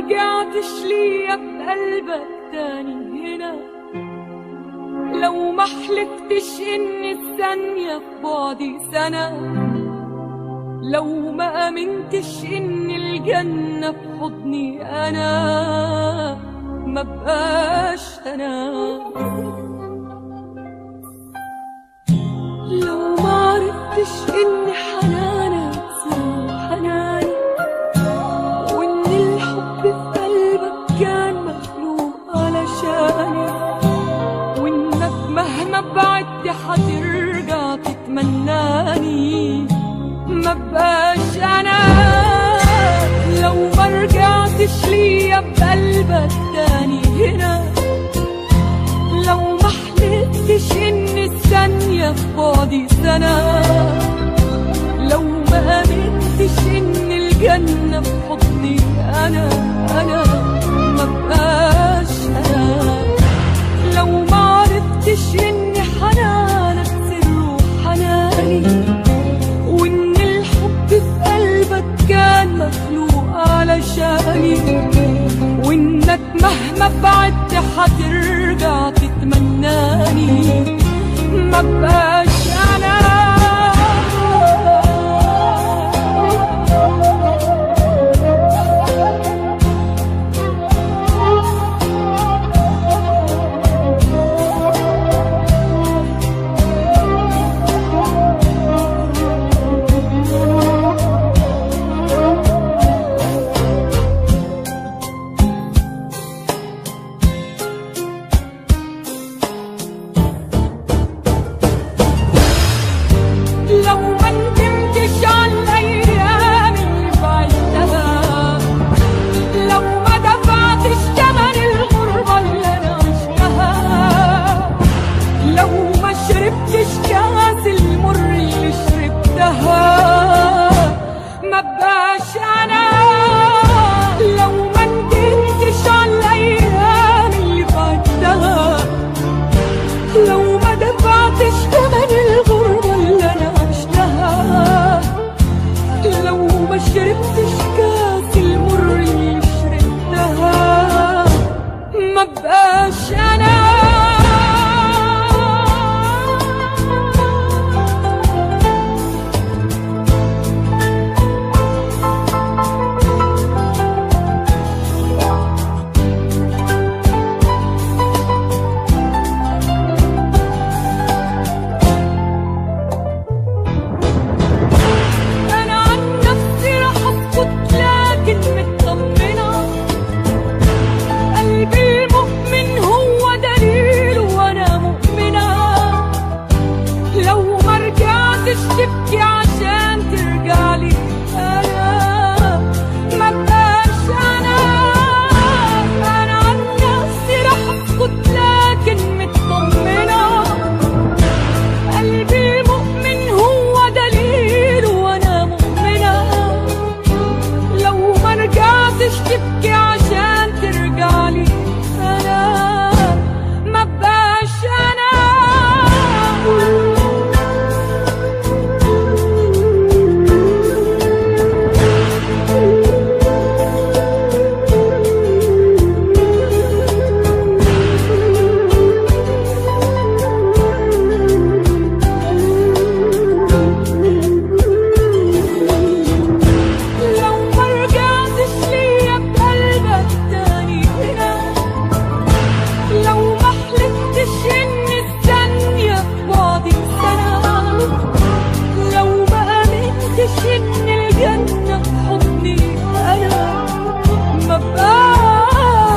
رجعتش ليا بقلبك تاني هنا لو ما حلفتش ان الثانية في بعدي سنة لو ما امنتش ان الجنة في حضني انا ما بقاش انا لو ما عرفتش ان حنانك سر حناني وان الحب في قلبك كان مخلوق علشاني وانك مهما بعدت حترجع تتمناني ما بقاش انا لو ما رجعتش ليا بقلبك تاني هنا لو ما حلفتش ان الثانية في بعدي سنة لو ما امنتش ان الجنة في حضني انا انا ما بقاش انا لو ما عرفتش ان حنانك سر حناني وان الحب في قلبك كان مخلوق علشاني وانك مهما بعدت حترجع تتمناني ما بقاش انا لو ما ندمتش على الايام اللي بعدتها لو ما دفعتش ثمن الغربه اللي انا عشتها لو ما شربتش كاس المر اللي شربتها ما بقاش انا لو ما ندمتش على الايام اللي بعدتها لو ما دفعتش ثمن الغربة اللي أنا عشتها لو ما شربتش كاس المر اللي شربتها ما بقاش أنا أنا عن نفسي رح أسكت لكن مطمنة قلبي المؤمن هو دليل وأنا مؤمنة لو ما رجعتش تبكي عشان ترجعلي أنا ما بقاش أنا أنا عن نفسي رح أسكت لكن مطمنة قلبي المؤمن هو دليل وانا مؤمنة لو ما رجعتش تبكي عشان ترجعلي انا ما بقاش انا لو ما رجعتش ليا بقلبك تاني هنا لو ما حلفتش ان الثانية في بعدي سنة لو ما امنتش ان الجنة في حضني انا ما بقاش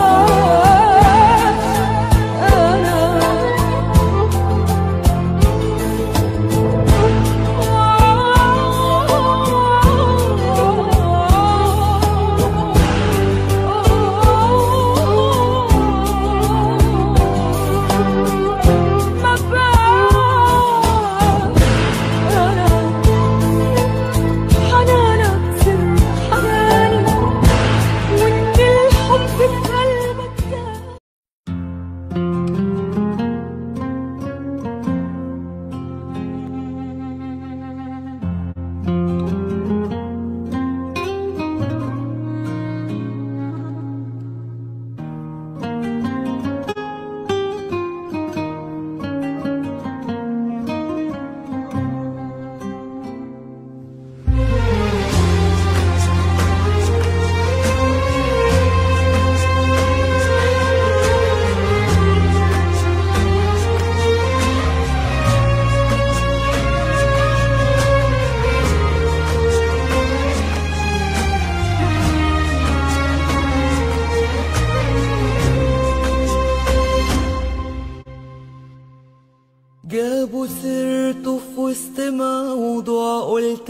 ما بقاش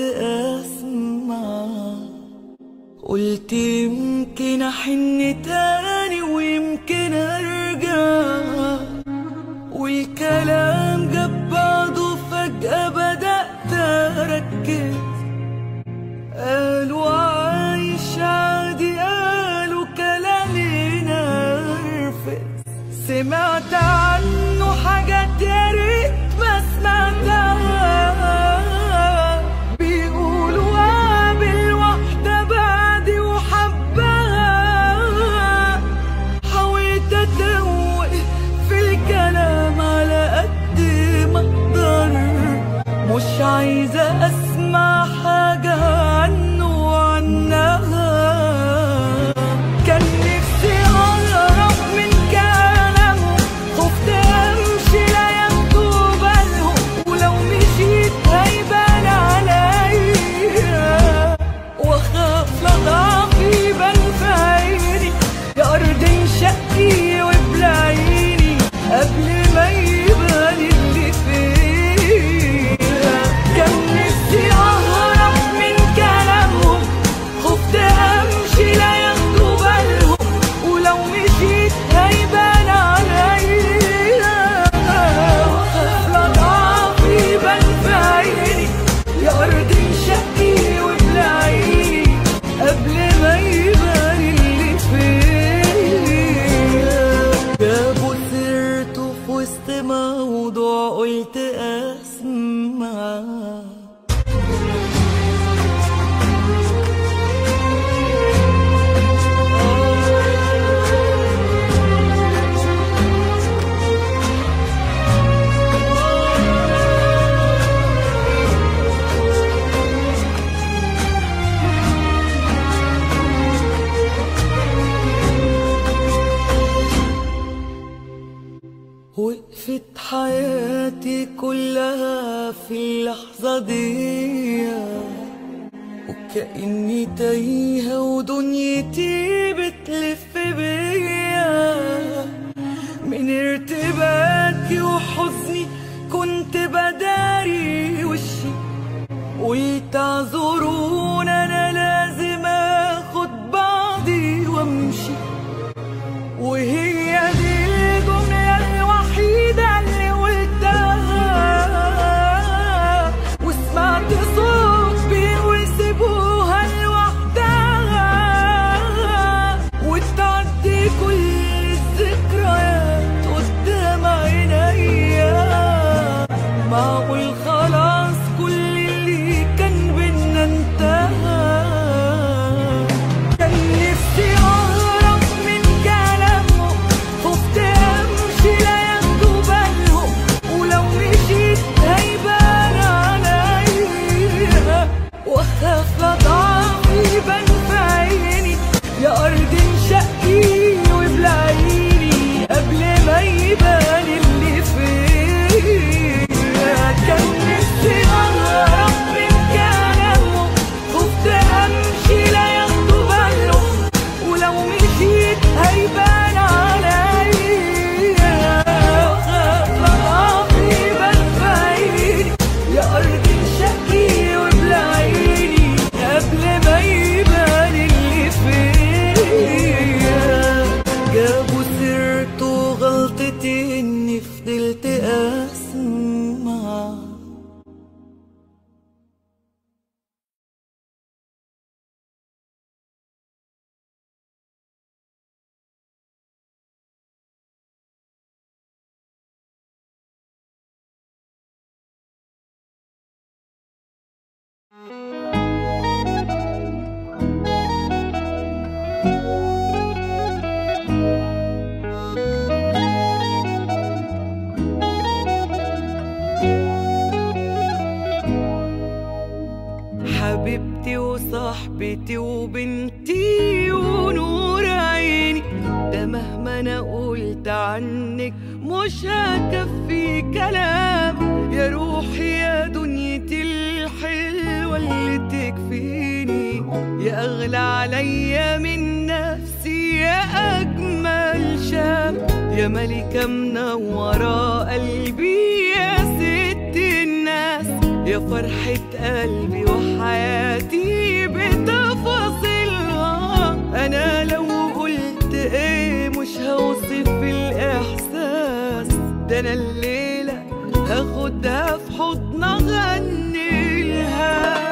اسمع قلت يمكن احن تاني ويمكن ارجع والكلام جاب بعضه فجأة بدأت اركز قالوا عايش عادي قالوا كلامي نرفز سمعت عنه حاجات يا ريت ما سمعتها بيقولوا قابل واحدة بعدي وحبها حاولت اتوق في الكلام على قد ما اقدر مش عايزة اسمع حاجة عنه وعنها كان نفسي اقرب من كلامه خفت امشي لا ياخدوا بالهم ولو مشيت هيبان عليا واخاف لضعف يبان في عيني يا ارض انشقي وابلعيني قبل ما يبان اللي فيها كان نفسي اهرب من كلامهم خفت امشي لا ياخدوا بالهم ولو مشيت هيبان عليا واخاف لضعف يبان في عيني يا ارض انشقي وابلعيني قبل ما يبان اللي فيا جابوا سيرته في وسط موضوع قلت اسمع وقفت حياتي كلها في اللحظة دي وكأني تايهة ودنيتي بتلف بيا من ارتباكي وحزني كنت بداري وشي قلت اعذرون انا لازم اخد بعضي وامشي وهي دي الجملة الوحيدة اللي قلتها وسمعت صوت بيقول سيبوها لوحدها وتعدي كل الذكريات قدام عينيا معقول خلاص كل اللي كان بينا انتهى كان نفسي اهرب من كلامه خفت امشي لا ياخدوا بالهم ولو مشيت هيبان عليا واخاف اضعف يبان في عيني يا ارض انشقي وابلعيني قبل ما يبان اللي فيا كان نفسي اهرب من كلامه خفت امشي لا ياخدوا بالهم ولو مشيت هيبان عليا واخاف اضعف يبان في عيني يا ارض انشقي وابلعيني قبل ما يبان اللي فيا جابوا سيرته غلطتي اني فضلت اسمع حبيبتي وصاحبتي وبنتي ونور عيني ده مهما انا قلت عنك مش هكفي كلام يا روحي يا دنيتي الحلوة اللي تكفيني يا اغلى عليا من نفسي يا اجمل شام يا ملكة منورة قلبي يا ست الناس يا فرحة قلبي وحياتي انا الليله هاخدها في حضن اغنيلها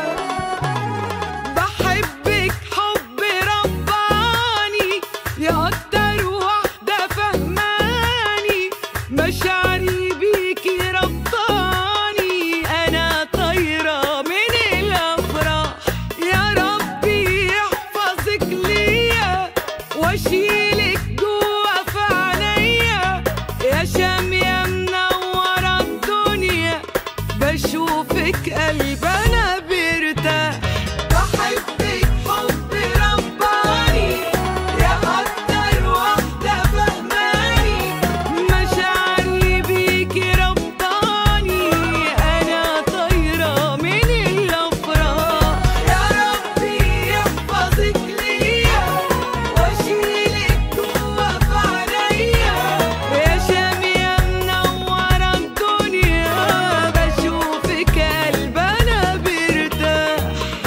بحبك حب رباني يا اكتر واحده فهماني مشاعري بيكي ربطاني انا طايره من الافراح يا ربي يحفظك ليا واشيلك جوا في عينيا يا شامية منورة الدنيا بشوفك قلب انا بيرتاح بحبك حب رباني يا اكتر واحدة فهماني مشاعري بيكي ربطاني انا طايرة من الافراح يا ربي يحفظك ليا واشيلك جوا في عينيا يا شامية منورة الدنيا بشوفك قلب انا بيرتاح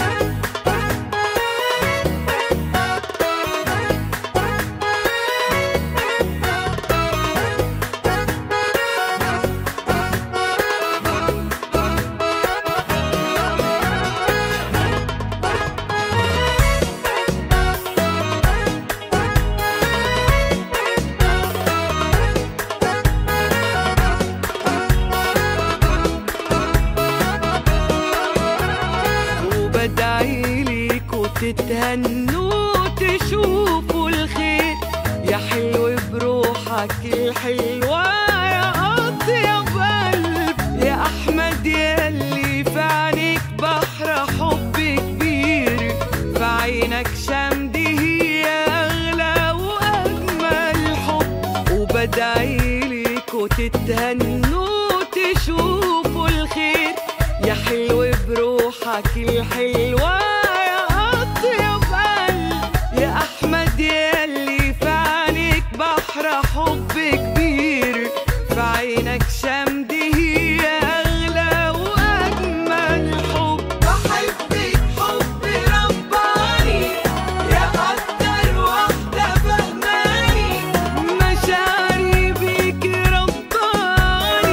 وبدعي ليك وتتهنوا وتشوفوا الخير يا حلو بروحك الحلوة يا أطيب قلب يا أحمد ياللي في عينيك بحر حب كبير في عينك شمدي هي أغلى وأجمل حب وبدعي ليك وتتهنوا وتشوفوا الخير يا حلو بروحك الحلوة يا أطيب قلب يا أحمد ياللي في عينيك بحر حب كبير في عينك شمدي هي أغلى وأجمل حب بحبك حب رباني يا أكتر واحدة فهماني مشاعري بيك رباني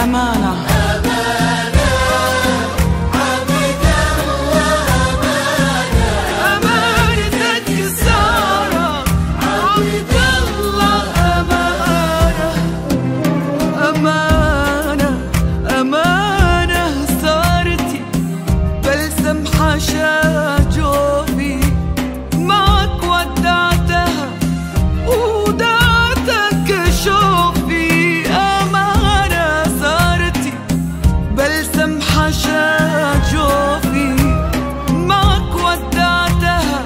أمانة أمانتك سارة عبد الله أمانة أمانة أمانة صارتي بلسم حشا جوفي معك ودعتها ودعتك شوفي أمانة صارتي بلسم حشا جوفي معك ودعتها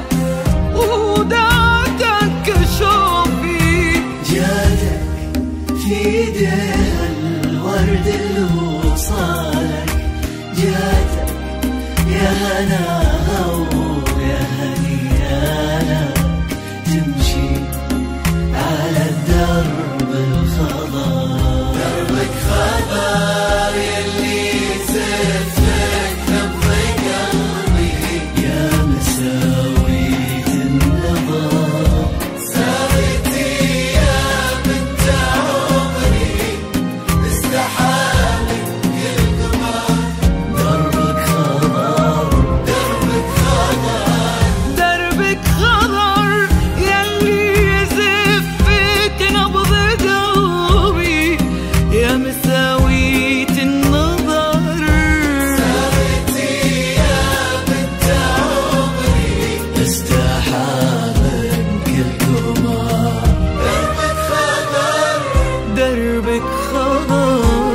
ودعتك شوفي جاتك في ايديها الورد اللي وصالك جاتك يا هناها ويا هنيانا تمشي على الدرب الخضر دربك خضر يلي زفتك نبض قلبي يا مساوية النظر سارتي يا بنت عمري استحالت القمر دربك خضر دربك خضر دربك خضر يلي يزفك نبض قلبي يا مساوية النظر سارتي يا بنت عمري استحالت القمر دربك خضر دربك خضر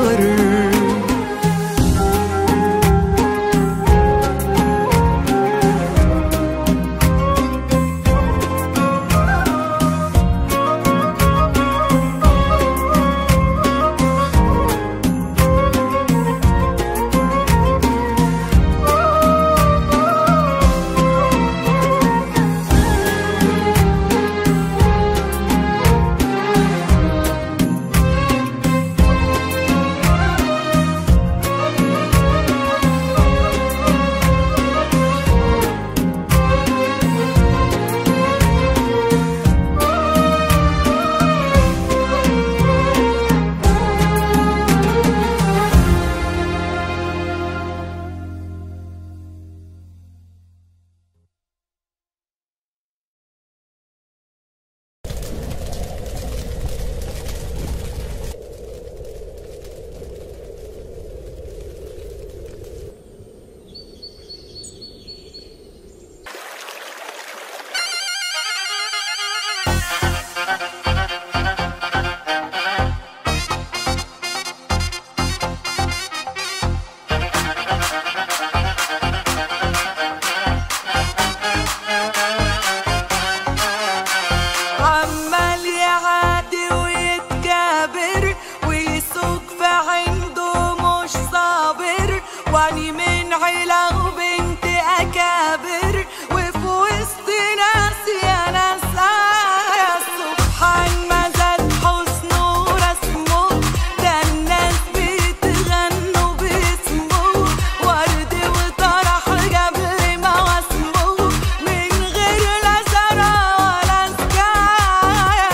عمال يعادي ويتكابر ويسوق في عنده مش صابر واني من عيلة وبنت أكابر وفي وسط ناس يا ناس آية سبحان ما زاد حسنه ورسمه ده الناس بتغنوا باسمه ورد وطرح قبل ما واسمه من غير لا زرع ولا سكاية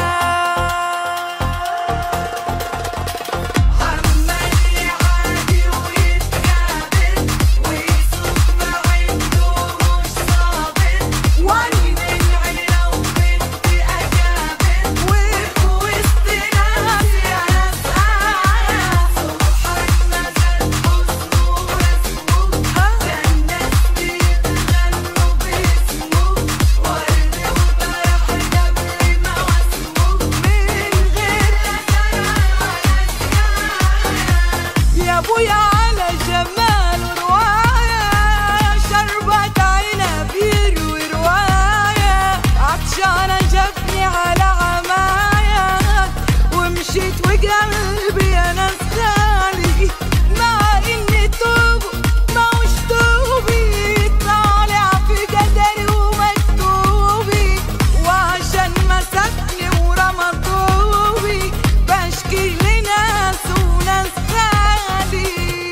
عمال يعادي ويتكابر ويسوق ما عنده مش صابر واني من عيلة وبنت أكابر وفي وسط ناس يا ناس آية سبحان ما زاد حسنه ورسمه ده الناس بيتغنوا باسمه ورد وطرح قبل ما واسمه من غير لا زرع ولا يا ابويا على جمال ورواية شربت عنب يروي رواية عطشانة جابني على عماية ومشيت وقلبي انا خالي مع اني توب ما وش توبي طالع في قدري ومكتوبي وعشان مسكني ورمى طوبي بشكي لناس وناس غالي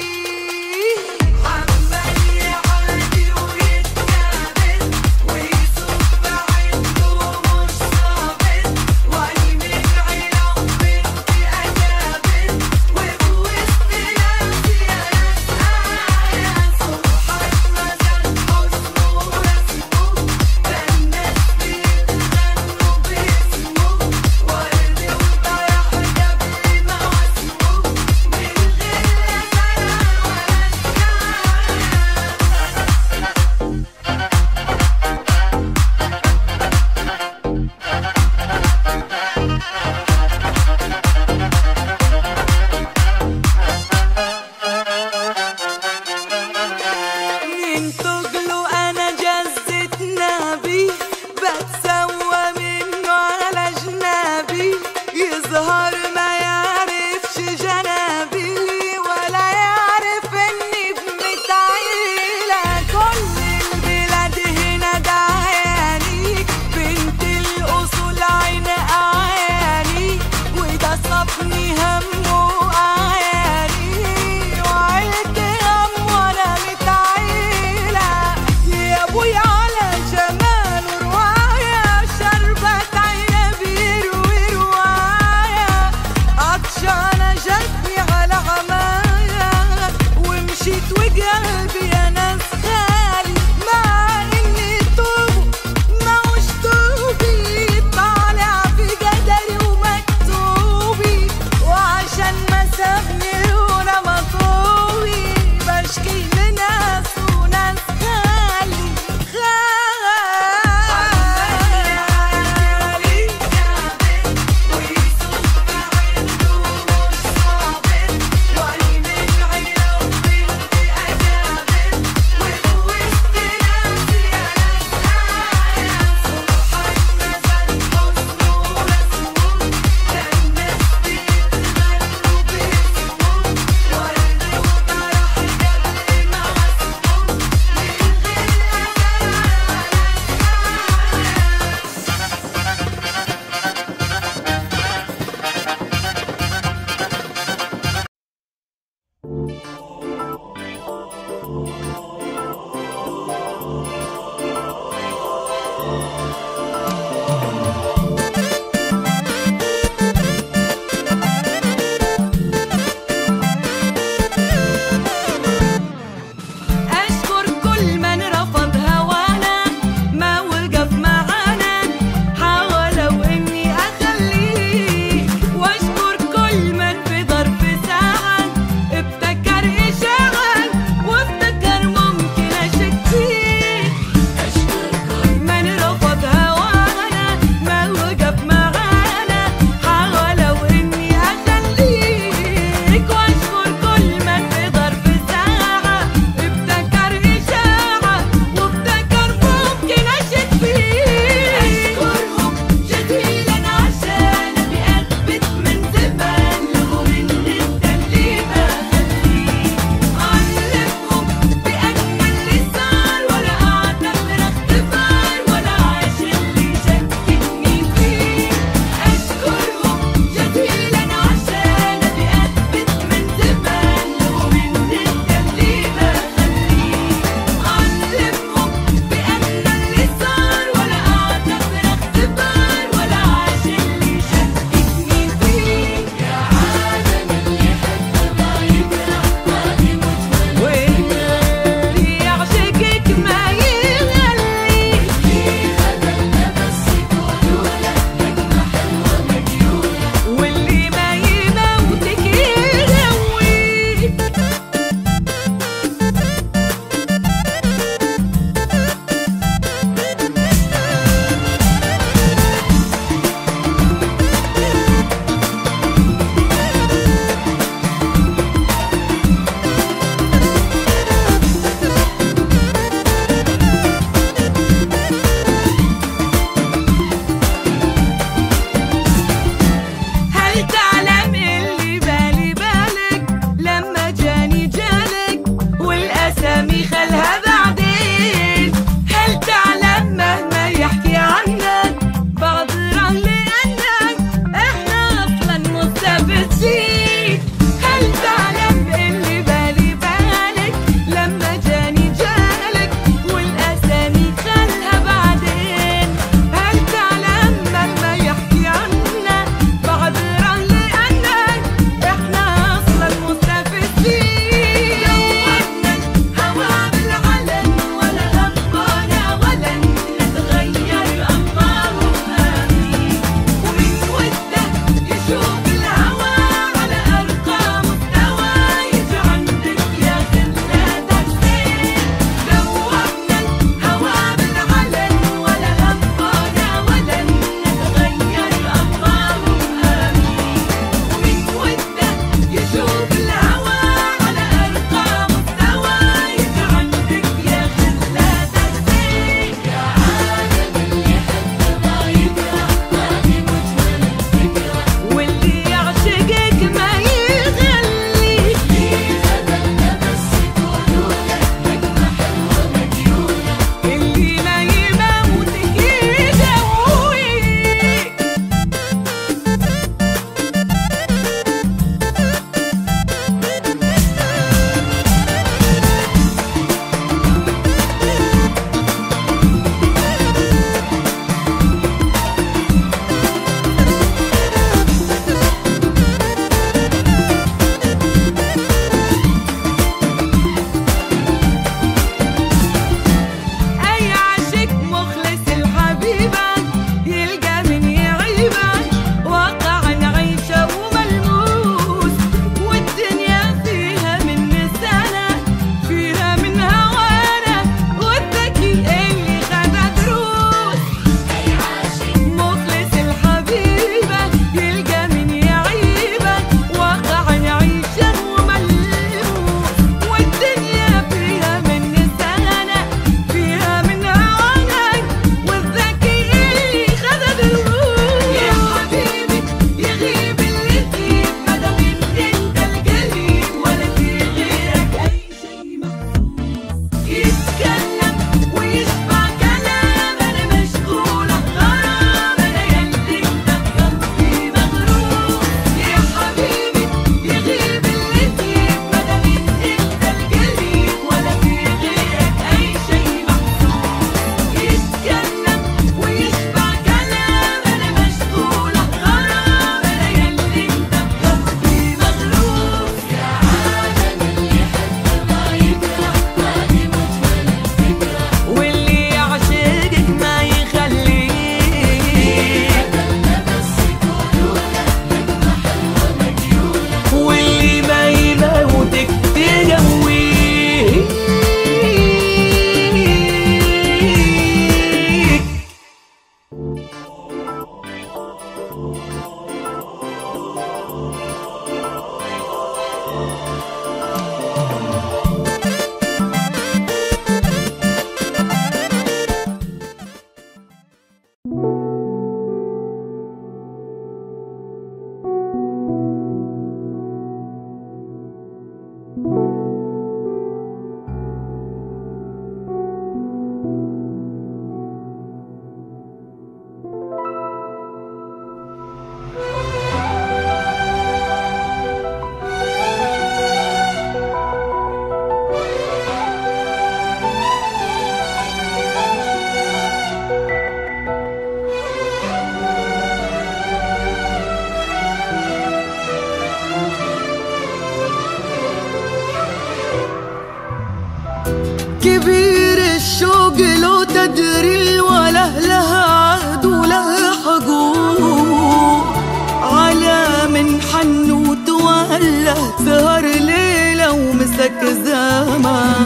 كبير الشوق لو تدري الوله لها عهد ولها حقوق على من حن وتولى سهر ليلة ومسك زمان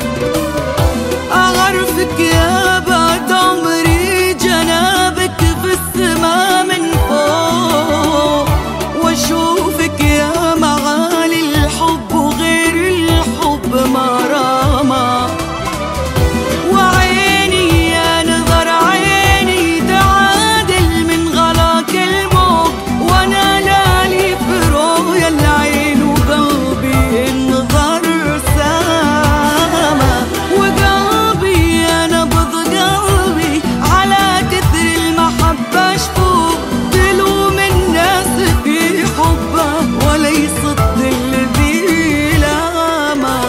أعرفك يا بعد عمري جنابك في السما من فوق واشوفك يا معالي الحب وغير الحب مرامة وعيني يا نظر عيني تعادل من غلاك الموج وانا لالي في رؤيا العين وقلبي النظر سامة وقلبي يا نبض قلبي على كثر المحبة شفوق تلوم الناس في حبه وليس الظل ذي لامه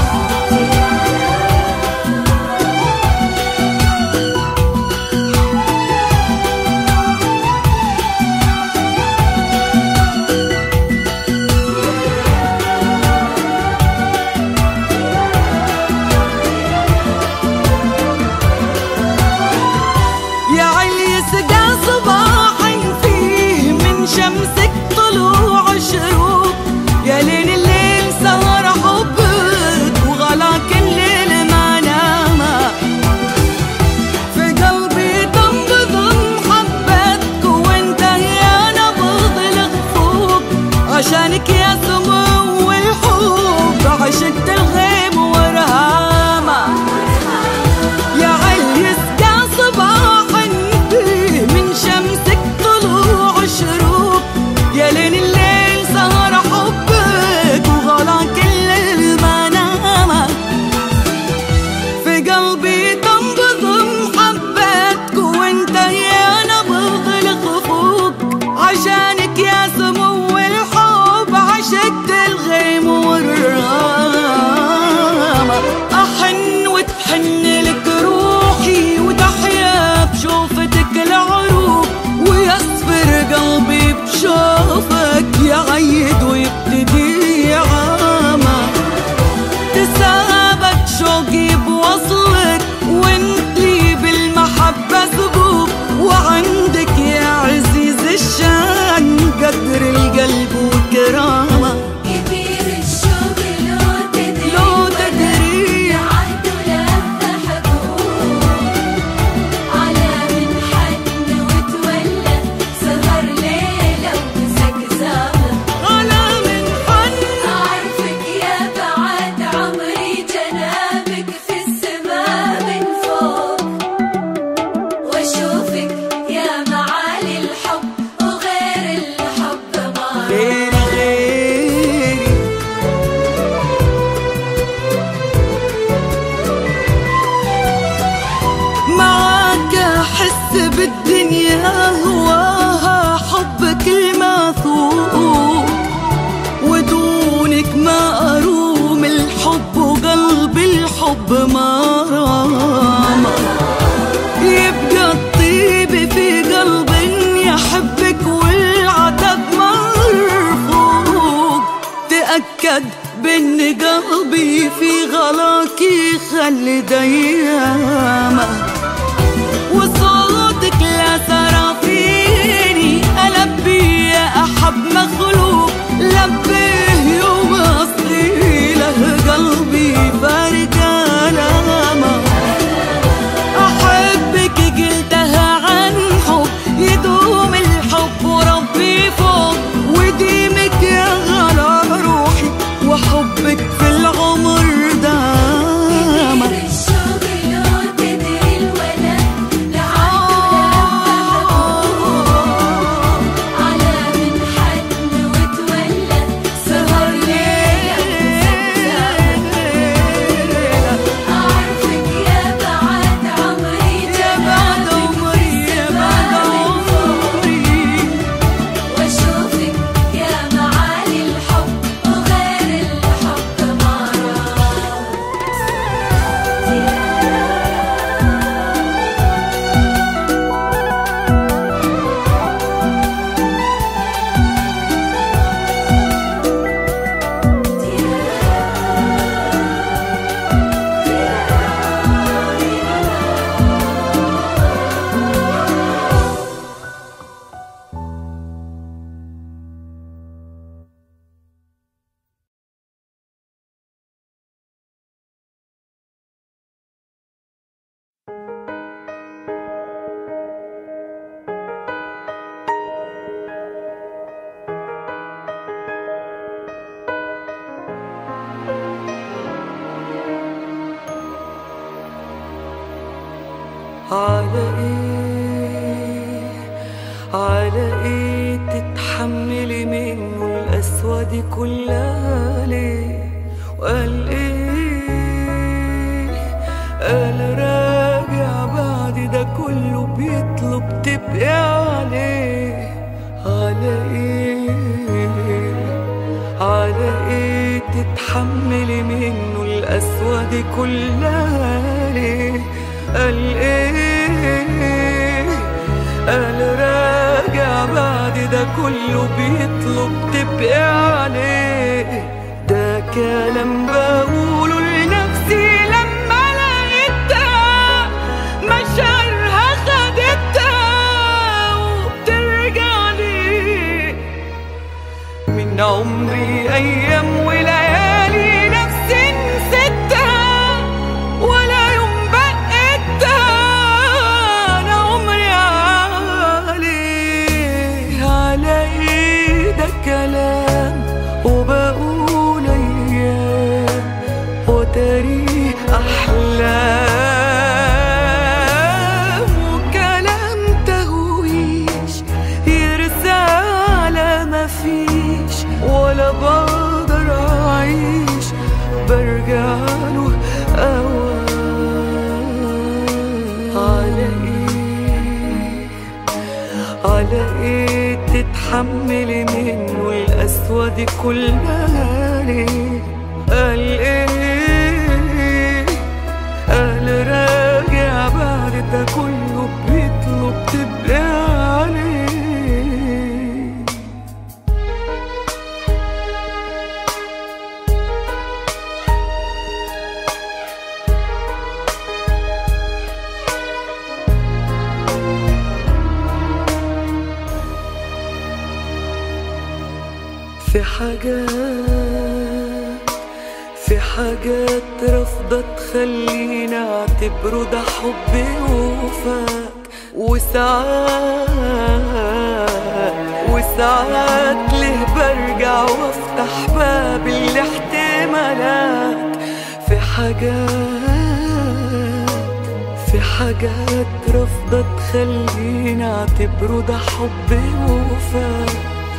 يا علي سقى صباحا فيه من شمسك طلوع شروق يا ليل الليل سهر حبك وغلاك الليل ما نام في قلبي تنبض محبتك وانت يا نبض الخفوق عشانك يا سمو الحب عشقت الغيم ورهامه يا علي اسقى صباحا فيه من شمسك طلوع شروق يا ليل الليل سهر حبك وغلاك الليل ما نام في قلبي تنبض محبتك وانت يا نبض الخفوق عشانك يا سمو الحب عشقت الغيم والرامة أحن وتحن لك روحي وتحيا بشوفتك العروق ويصفر قلبي بشوفك يعيد ويبتدي عامة تسابك شوقي بوصلك وانتي بالمحبة سبوق وعندك يا عزيز الشان قدر القلب وكرامة كبير الشوق لو تدري لو تدري عهد ولف حقوق على من حن وتولى سهر ليلة ومسك زمان على من حن أعرفك يا بعد عمري جنابك في السما من فوق واشوفك يا معالي الحب وغير الحب ما غيري غيري معاك احس بالدنيا هواها حبك المثوق ودونك ما اروم الحب وقلبي الحب ما رام يبقى الطيب في قلب يحبك والعتب مرفوق تأكد بان قلبي في غلاك يخلي ديامه وصوتك لا سرى فيني ألبي يا أحب مخلوق لبيه يوم أصلي له قلبي فارق ألامه أحبك قلتها عن حب يدوم الحب وربي فوق وديمك يا غلا روحي وحبك في العمر دامك كبير الشوق لو تدري الولا لعنده لما على من حن وتولى سهر ليلة أعرفك يا بعد عمري بعد عمري يا بعد عمري واشوفك يا معالي الحب وغير الحب مرة على ايه على ايه تتحملي منه القسوة دي كلها ليه وقال ايه قال راجع بعد ده كله بيطلب تبقى عليه على ايه على ايه تتحملي منه القسوة دي كلها ليه قال ايه قال راجع بعد ده كله بيطلب تبقى عليه ده كلام بقوله لنفسي لما لقيتها مشاعرها خدتها وبترجع لي من عمري ايام وليالي نفسي نسيتها ولا يوم بقيتها انا عمري عليه على ايه ده كلام وبقول ايام وتاريخ احلام وكلام تهويش يرسى على ما فيش ولا بقدر اعيش برجع له اوام على ايه على ايه تتحملي منه القسوة دي كلها ليه قال ايه قال راجع بعد ده كله بيطلب تبقى عليه في حاجات في حاجات رافضة تخليني اعتبره ده حب وفاك وساعات وساعات ليه برجع وافتح باب الاحتمالات في حاجات في حاجات رافضة تخليني اعتبره ده حب وفاك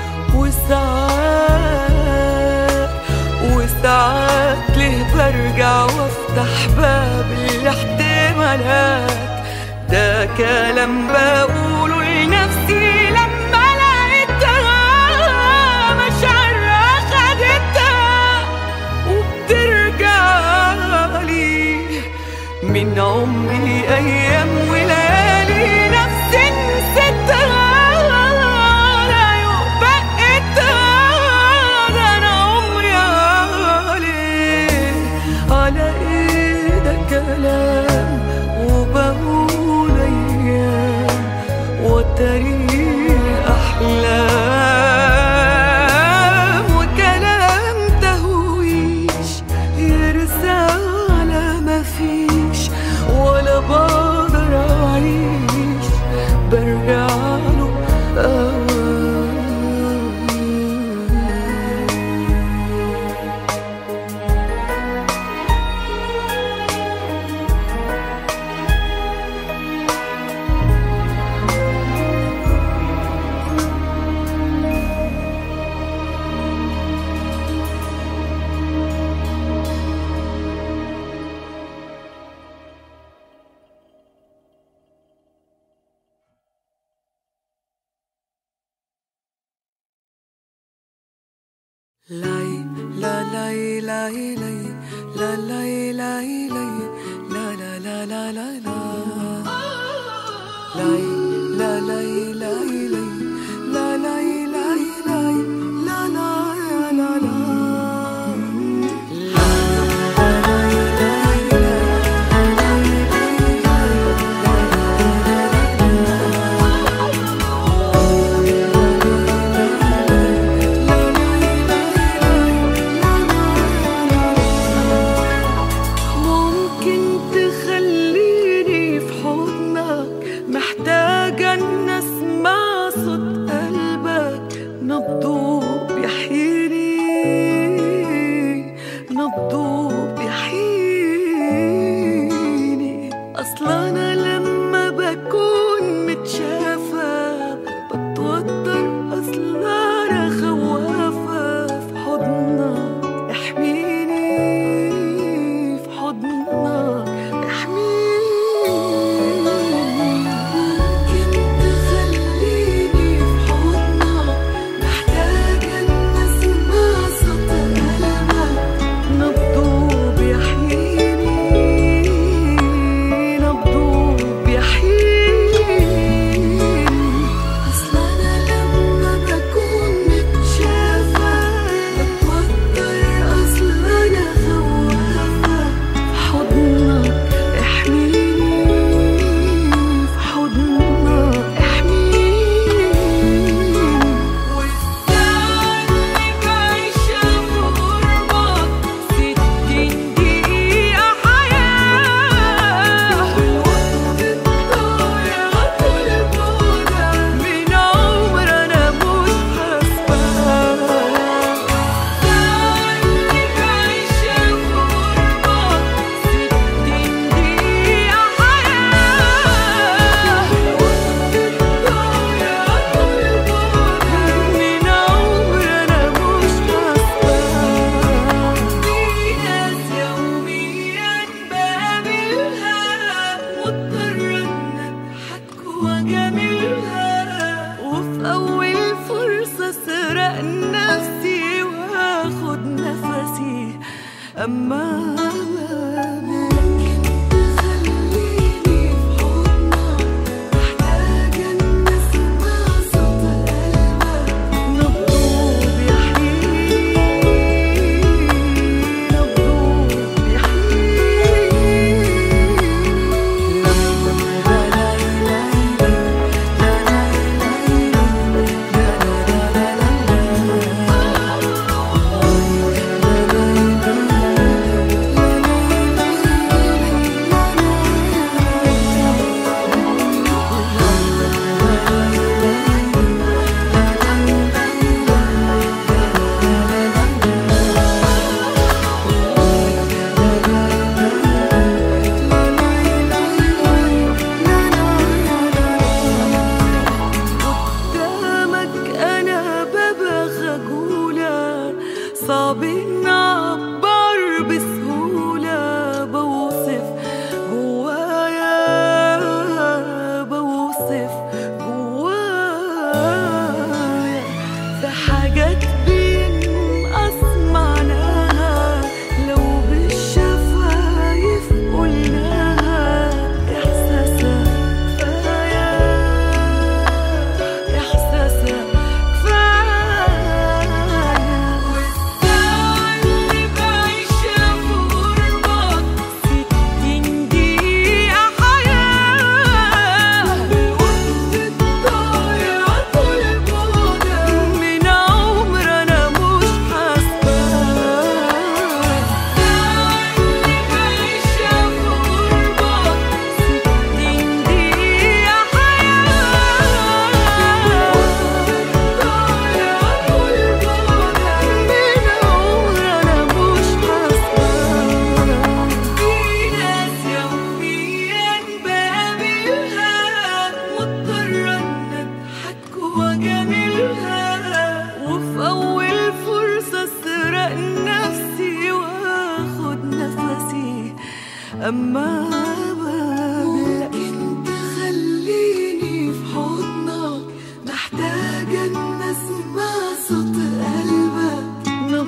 وساعات وساعات ليه برجع وافتح باب الاحتمالات ده كلام بقوله لنفسي لما لقيتها مشاعرها خدتها وبترجع لي من عمري ايام وليالي نفسي نسيتها لا يوم بقيتها ده انا عمري عليه على ايه ده كلام وبقول ايام وتاريخ احلام وكلام تهويش يرسى على ما فيش ولا بقدر اعيش برجع له أوام Lay, la lay, lay, lay, la lay, lay, lay, la la la la la la. Lay, la lay, lay, lay, la lay, lay, lay, la la la la la. ممكن تخليني في حضنك محتاجة إن أسمع صوت قلبك نبضه بيحييني نبضه بيحييني أصلا أنا لما بكون متشافة بتوتر أصلا أنا خوافة في حضنك احميني في حضنك احميني ممكن تخليني في حضنك محتاجة إن أسمع صوت قلبك نبضه بيحييني نبضه بيحييني أصلا أنا لما بكون متشافة بتوتر أصلا أنا خوافة في حضنك احميني في حضنك احميني والساعة اللي بعيشها في غربك ستين دقيقة حياة والوقت الضايع طول بعدك من عمر أنا مش حاسباه الساعة اللي بعيشها في غربك ستين دقيقة حياة والوقت الضايع طول بعدك من عمر أنا مش حاسباه في ناس يوميا بقابلها مضطرة إن أضحك وأجاملها وفي أول فرصة أسرق نفسي وآخد نفسي أما ممكن تخليني في حضنك محتاجة إن أسمع صوت قلبك نبضه بيحييني نبضه قدامك انا ببقى خجولة صعب إن اعبر بسهولة بوصف جوايا بوصف جوايا في حاجات بينقص معناها لو بالشفايف قلناها احساسها كفايه إحساسك كفاية والساعة اللي بعيشها في غربك ستين دقيقة حياة والوقت الضايع طول بعدك من عمر أنا مش حاسباه الساعة اللي بعيشها في غربك ستين دقيقة وفي أول فرصة أسرق نفسي وآخد نفسي أما ممكن تخليني في حضنك محتاجة إن أسمع صوت قلبك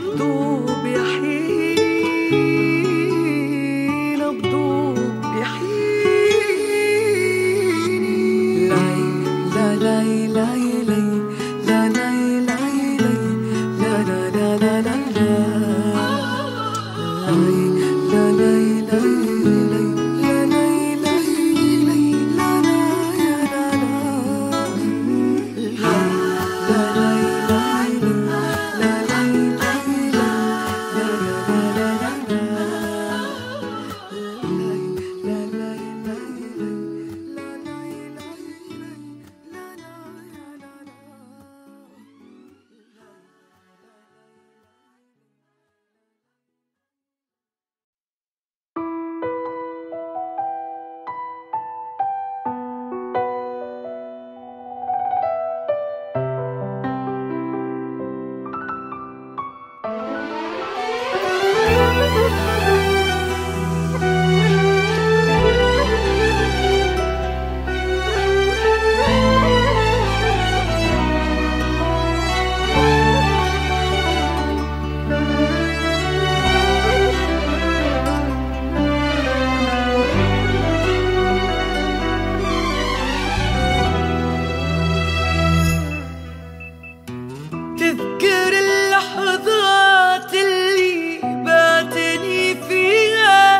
تذكر اللحظات اللي باتني فيها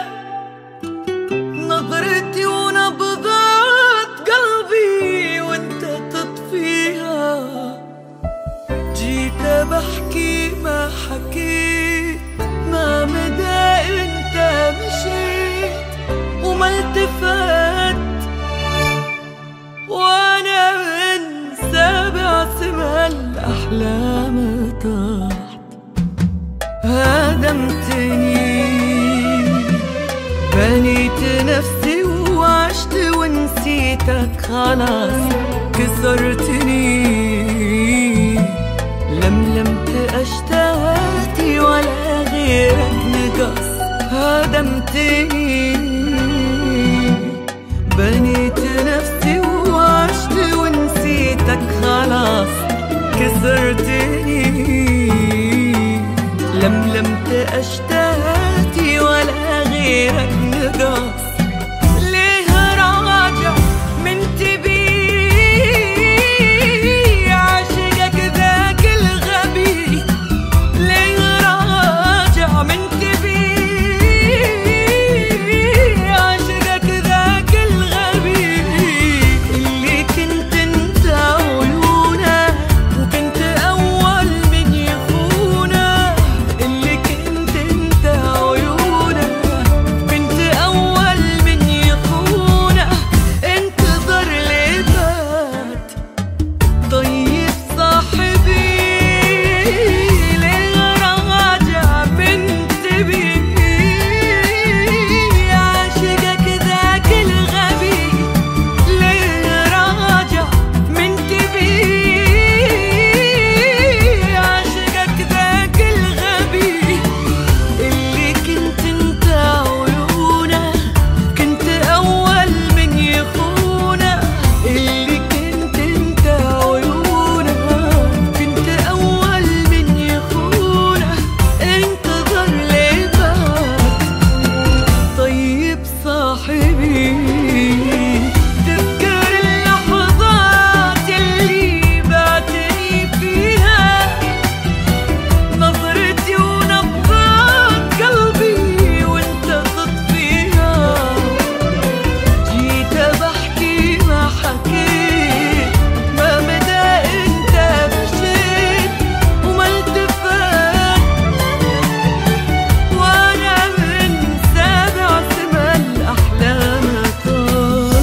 نظرتي ونبضات قلبي وانت تطفيها جيت بحكي ما حكيت ما مدى انت مشيت وما التفت وانا من سابع سما الاحلام طاحت هدمتني بنيت نفسي وعشت ونسيتك خلاص كسرتني لملمت اشتهاتي ولا غيرك نقص هدمتني بنيت نفسي وعشت ونسيتك خلاص كسرتني لملمت اشتهاتي ولا غيرك نقص ليه راجع من تبي عاشقك ذاك الغبي ليه راجع من تبي عاشقك ذاك الغبي اللي كنت انت عيونه وكنت اول من يخونه اللي كنت انت عيونه كنت اول من يخونه انتظر ليه فات طيب صاحبي ليه راجع من تبي عاشقك ذاك الغبي ليه راجع من تبي عاشقك ذاك الغبي اللي كنت انت عيونه كنت اول من يخونه اللي كنت انت عيونه كنت اول من يخونه انتظر ليه فات طيب صاحبي تذكر اللحظات اللي بعتني فيها نظرتي ونبضات قلبي وانت تطفيها جيت بحكي ما حكيت ما مدى انت مشيت وما التفت وانا من سابع سما الاحلام طار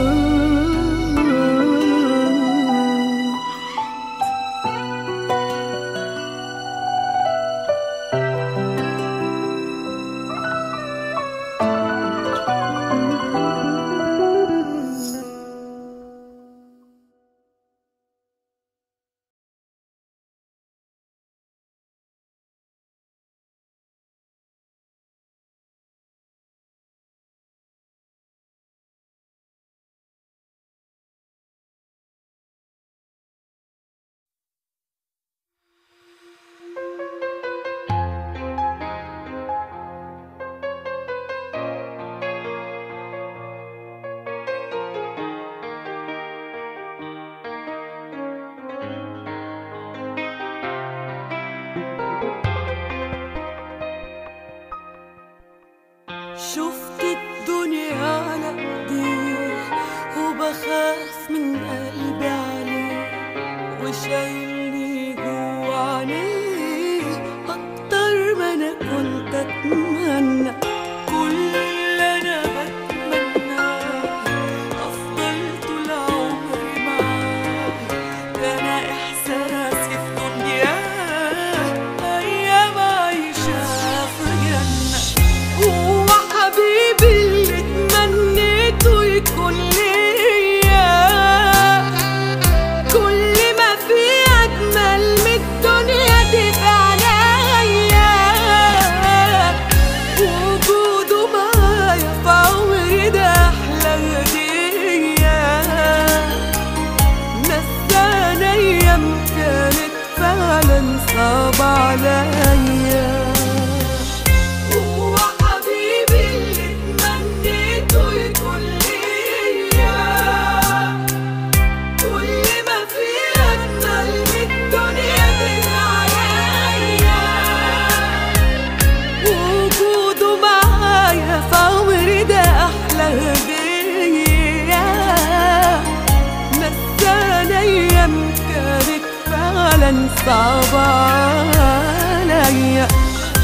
شفت الدنيا على ايديه وبخاف من قلبي عليه وشايلني جوا عينيه اكتر ما انا كنت اتمنى كل اللي انا بتمناه افضل طول عمري معاه ده انا احساسي في دنيا ايام عايشه في جنه هو حبيبي اللي تمنيته يكون ليا كل ما في هدية نسانا أيام كانت فعلا صعبة عليا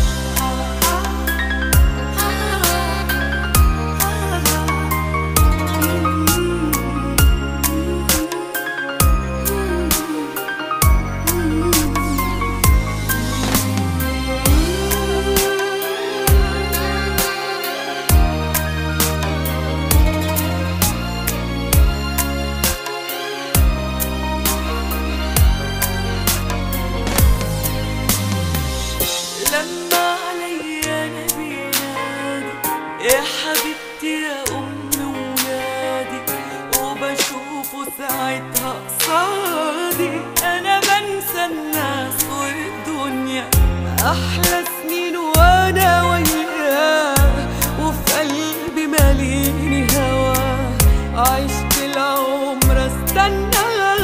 لما عليا نبي نادي يا حبيبتي يا أم ولادي وبشوفه ساعتها قصادي أنا بنسى الناس والدنيا أحلى سنين وأنا وياه وفي قلبي ماليني هواه عشت العمر استنى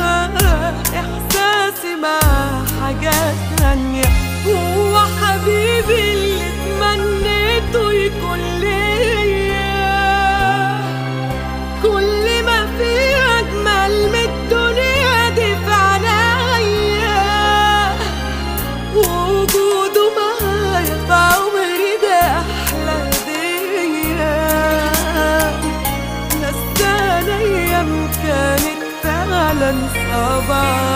إحساسي مع حاجات تانية هو حبيبي اللي تمنيته يكون ليا كل ما في أجمل من الدنيا دي في عينيا وجوده معايا في عمري ده أحلى هدية نسانا أيام كانت فعلا صعبة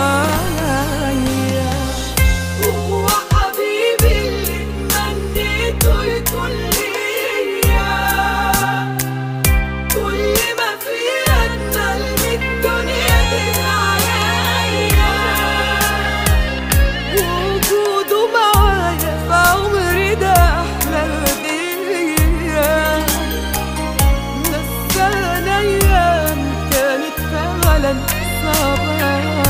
عليا هو حبيبي اللي تمنيته يكون ليا كل ما في أجمل من الدنيا دي عليا وجوده معايا في عمري ده أحلى هدية نسانا أيام كانت فعلا صعبة عليا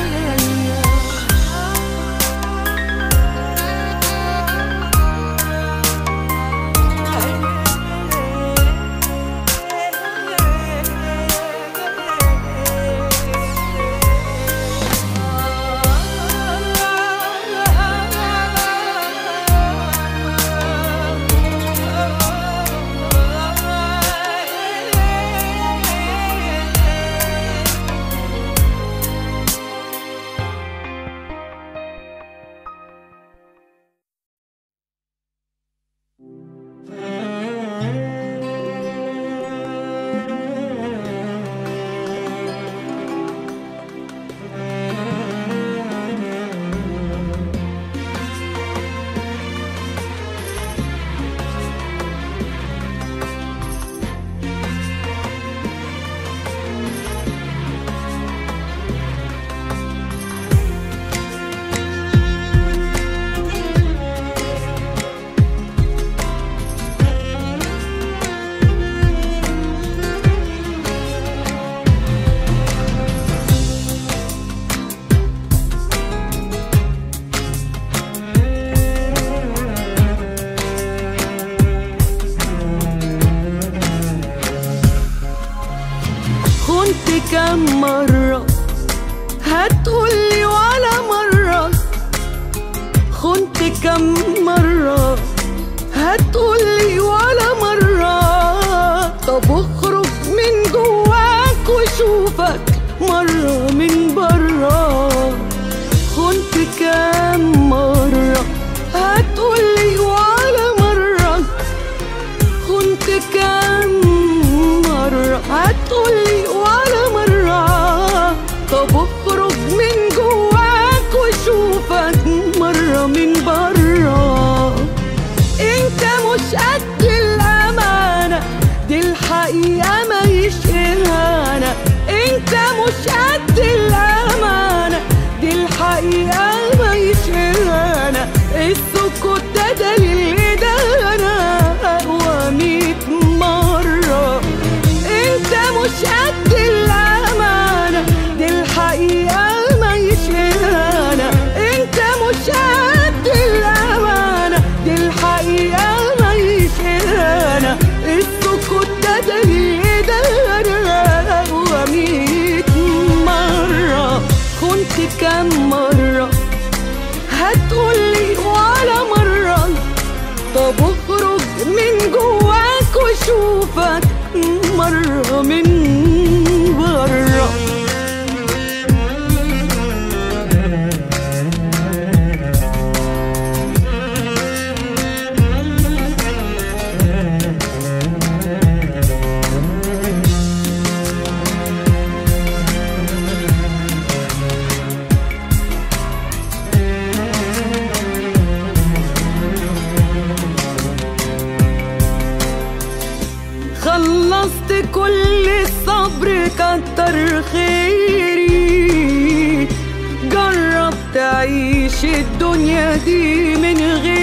خنت كم مرة هتقولي ولا مرة خنت كم مرة هتقولي ولا مرة طب اخرج من جواك وشوفك مرة من برا خنت كم مرة هتقولي ولا مرة كنت كم مرة هتقولي ولا مرة طب اخرج من جواك وشوفك مرة من برا انت مش قد الامانة دي الحقيقة ما يشهرهانا انت مش قد الامانة دي الحقيقة ما يشهرهانا السكوت ده دليل ده انا اقوى ميت مرة انت مش قد الامانة دي الحقيقة ما يشهرهانا انت مش قد الامانة دي الحقيقة ما يشهرهانا السكوت ده دليل ده انا اقوى ميت مرة كنت كم مرة هتقولي ولا مرة طب اخرج من جواك وشوفك مرة من برا خلصت كل الصبر كتر خيري جرب تعيش الدنيا دي من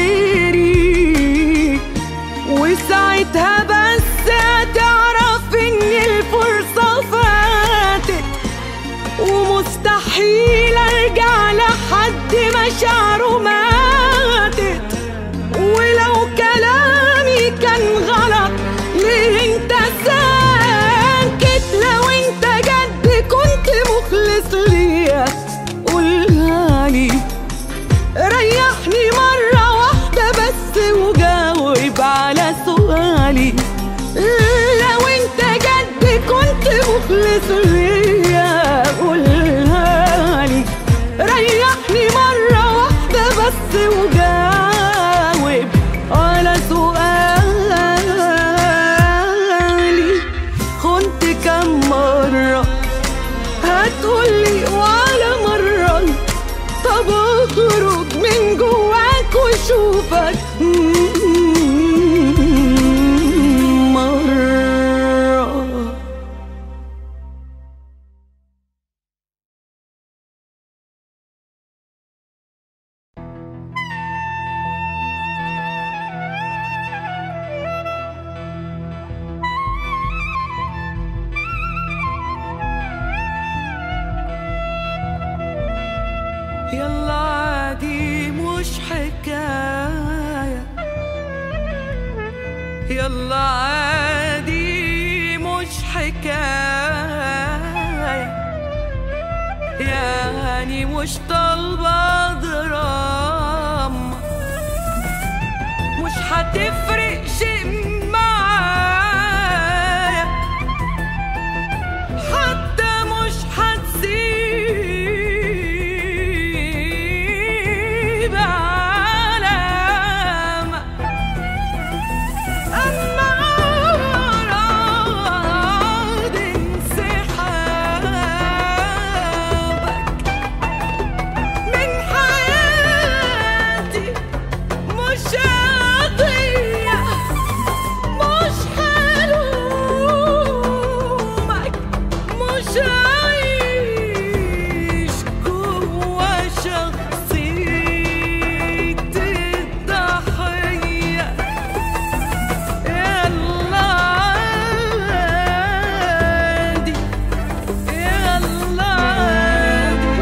غيري وساعتها بس هتعرف ان الفرصة فاتت ومستحيل ارجع لحد مشاعره ماتت ولو كلامي كان غلط ليه انت ساكت لو انت جد كنت مخلص ليا قولها لي ريحني مرة واحدة بس وجاوب على سؤالي لو انت جد كنت مخلص ليا قولها لي ريحني مرة واحدة بس وجاوب على سؤالي كنت كم مرة هتقولي ولا مرة طب اخرج من جواك واشوفك مرة يلا عادي مش حكاية يلا عادي مش حكاية يعني مش طالبة دراما مش هتفرق شيء معايا حتى مش هتسيب علامة أما أراد انسحابك من حياتي مش هضيع مش هلومك مش عايش جوا شخصية الضحية يلا عادي يلا عادي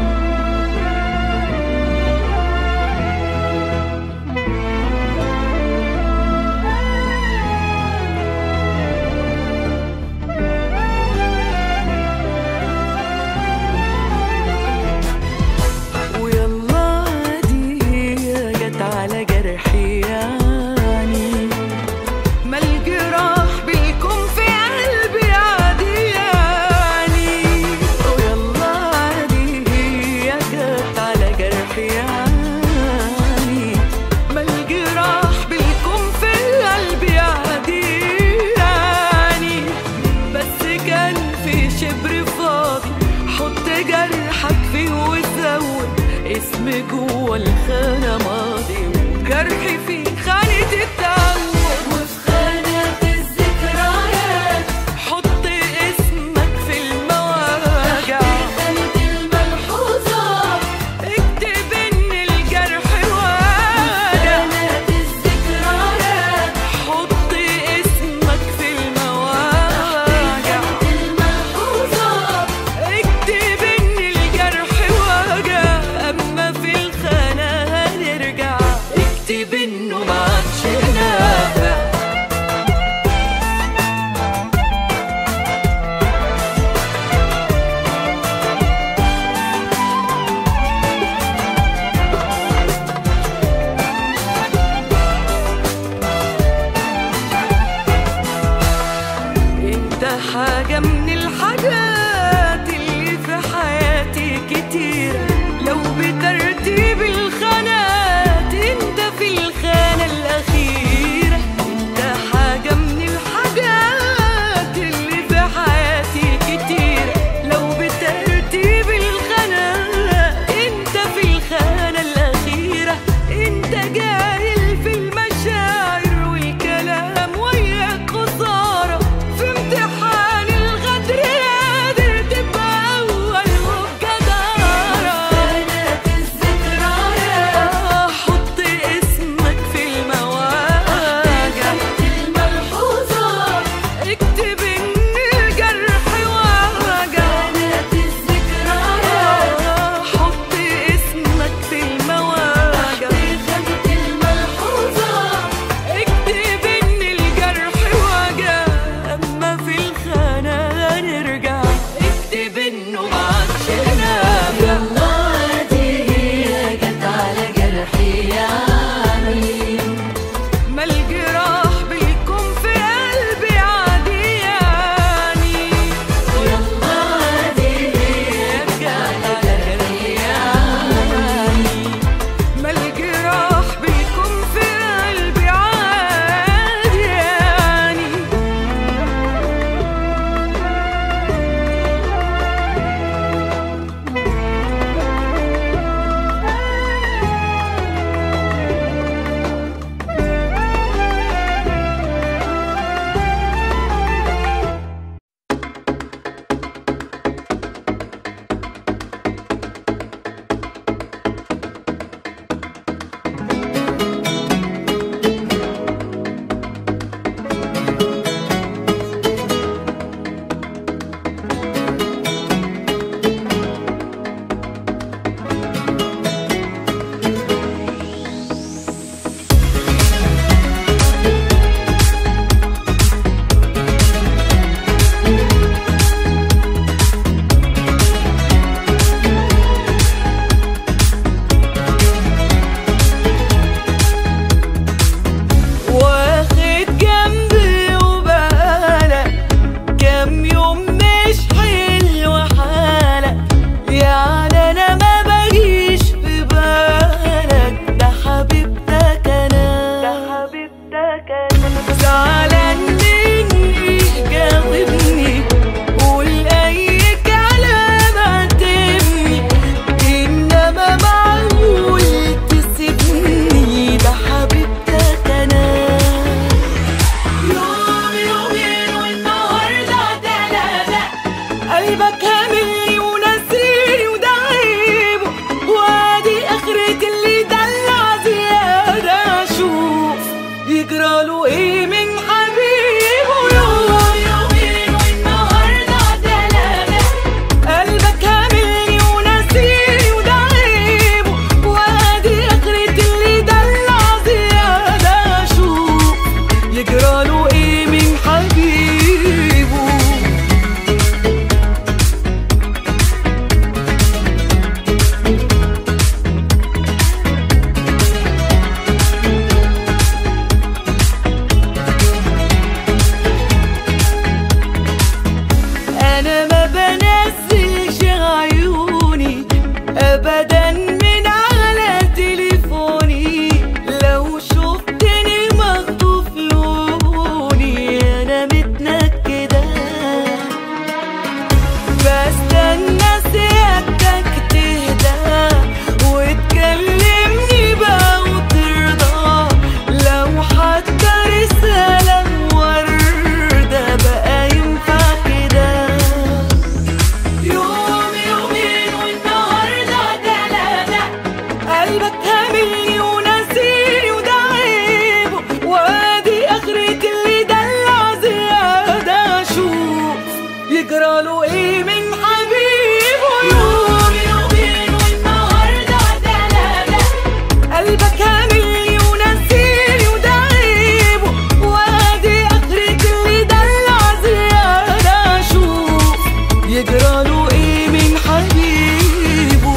ويلا عادي جت على جرحي يعني ما الجراح بيكون في قلبي عادي يعني ويلا عادي جت على جرحي يعني ما الجراح بيكون في قلبي عادي يعني بس كان في شبر فاضي حط جرحك فيه وزود اسم جوه الخانة ماضي وجرحي فيه خانة التعود وفي خانة الذكريات حط اسمك في المواجع خانة الملحوظات اكتب ان الجرح واجع خانة الذكريات حط اسمك في المواجع خانة الملحوظات اكتب ان الجرح وجع اما في الخانات ايه من حبيبه يوم يومين والنهارده تلاتة قلبك هاملني وناسيني وده عيبه وادي اخرة اللي دلع زيادة شوف يجراله ايه من حبيبه انا ما بنزلش عيوني ابدا من على تليفوني لو شفتني مخطوف لوني انا متنكده بستنى سيادتك تهدى وتكلمني بقى وترضى لو حتى رسالة وردة بقى ينفع كده يوم يومين والنهارده تلاتة قلبك هاملني وناسيني وده عيبه وادي اخرة اللي دلع زيادة شوف يجراله ايه من حبيبه يوم يومين والنهارده تلاتة قلبك هاملني وناسيني وده عيبه وادي اخرة اللي دلع زيادة شوف يجراله ايه من حبيبه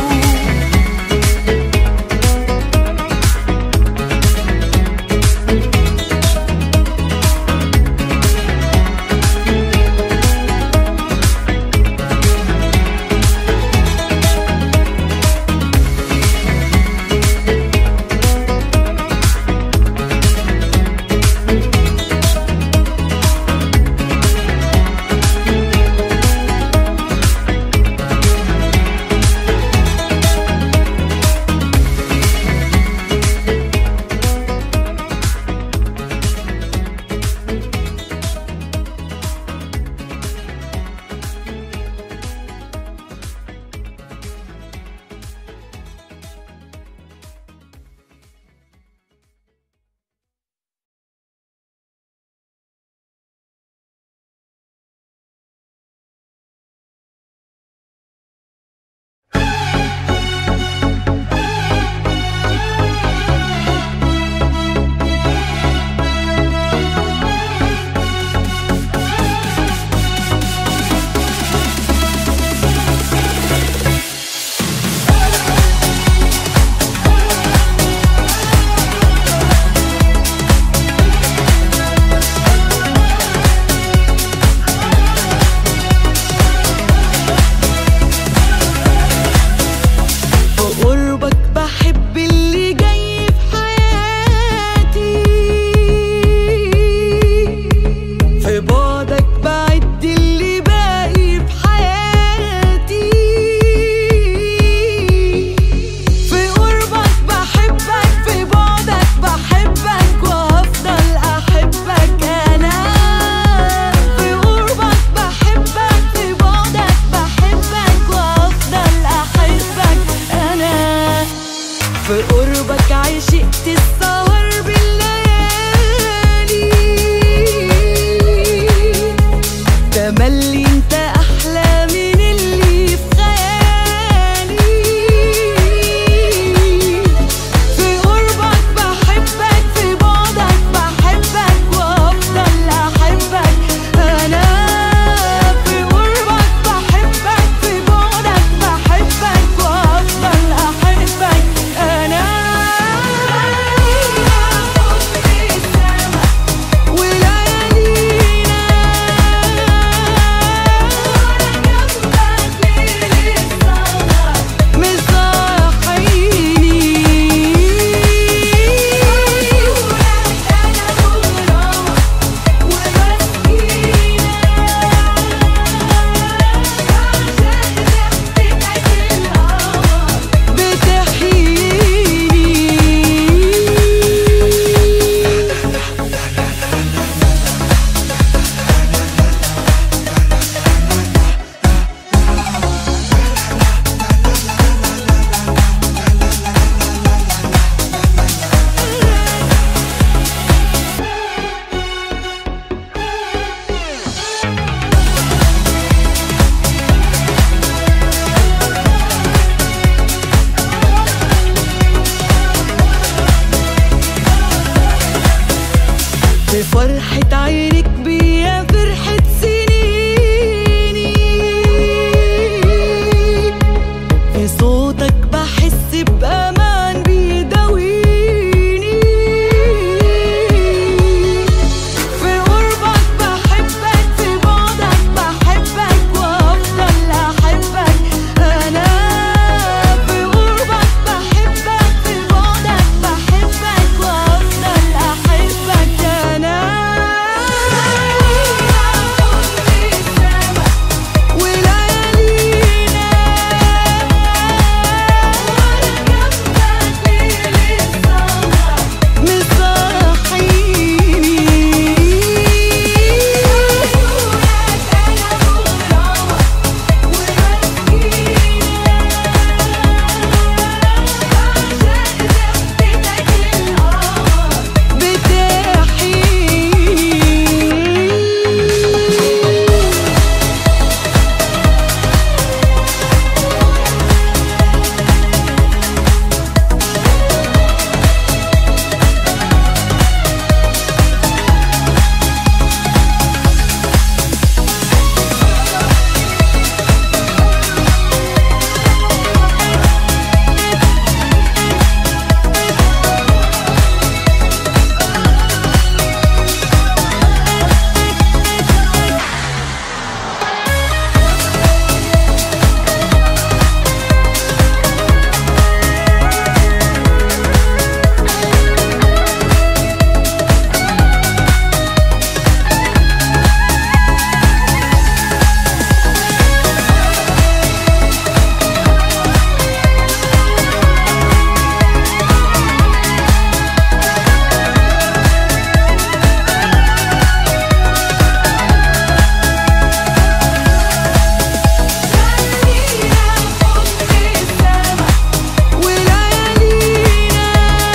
في قربك بحب اللي جاي في حياتي في بعدك بعد اللي باقي في حياتي في قربك بحبك في بعدك بحبك وهفضل احبك انا في قربك بحبك في بعدك بحبك وهفضل احبك انا في قربك عشقت السهر بالليالي فرحة عينك بيا فرحة سنيني في صوتك بحس بأمان بيداويني في قربك بحبك في بعدك بحبك وأفضل أحبك أنا في قربك بحبك في بعدك بحبك وأفضل أحبك أنا وليالينا بتحيي وليالينا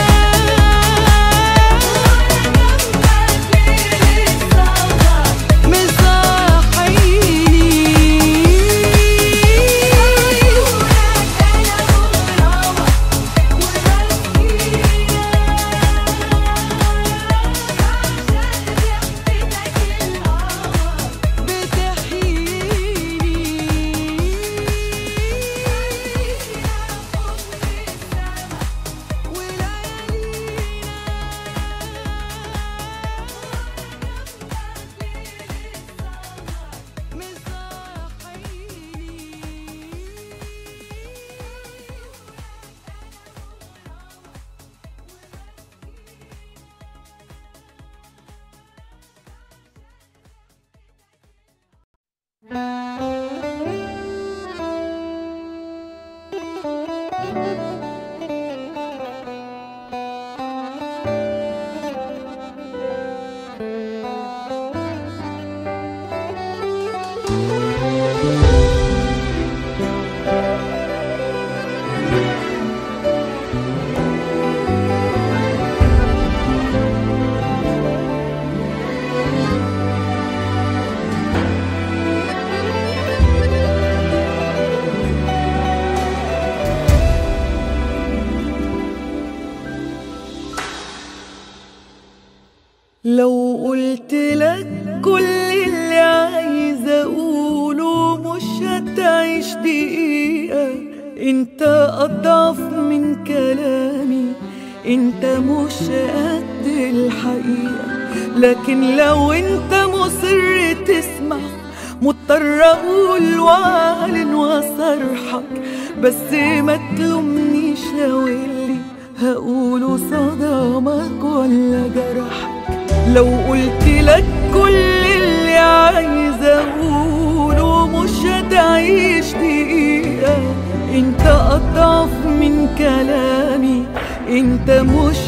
لو قلت لك كل اللي عايزة أقوله مش هتعيش دقيقة انت أضعف من كلامي انت مش قد الحقيقة لكن لو انت مصر تسمع مضطر اقول واعلن واصرحك بس ما تلومنيش لو اللي هقوله صدمك ولا جرحك لو قلت لك كل اللي عايزة اقوله مش هتعيش دقيقة انت اضعف من كلامي انت مش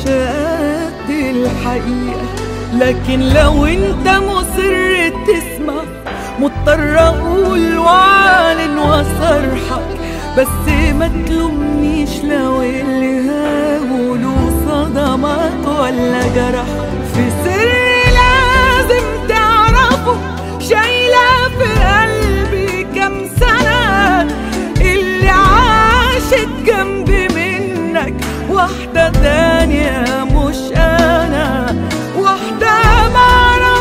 قد الحقيقة لكن لو انت مصر تسمع مضطر اقول واعلن واصرحك بس ما تلومنيش لو اللي هقوله صدمك ولا جرحك في سر لازم تعرفه شايلة في قلبي كام سنة اللي عاشت جنبي منك واحدة تانية مش أنا واحدة معرفش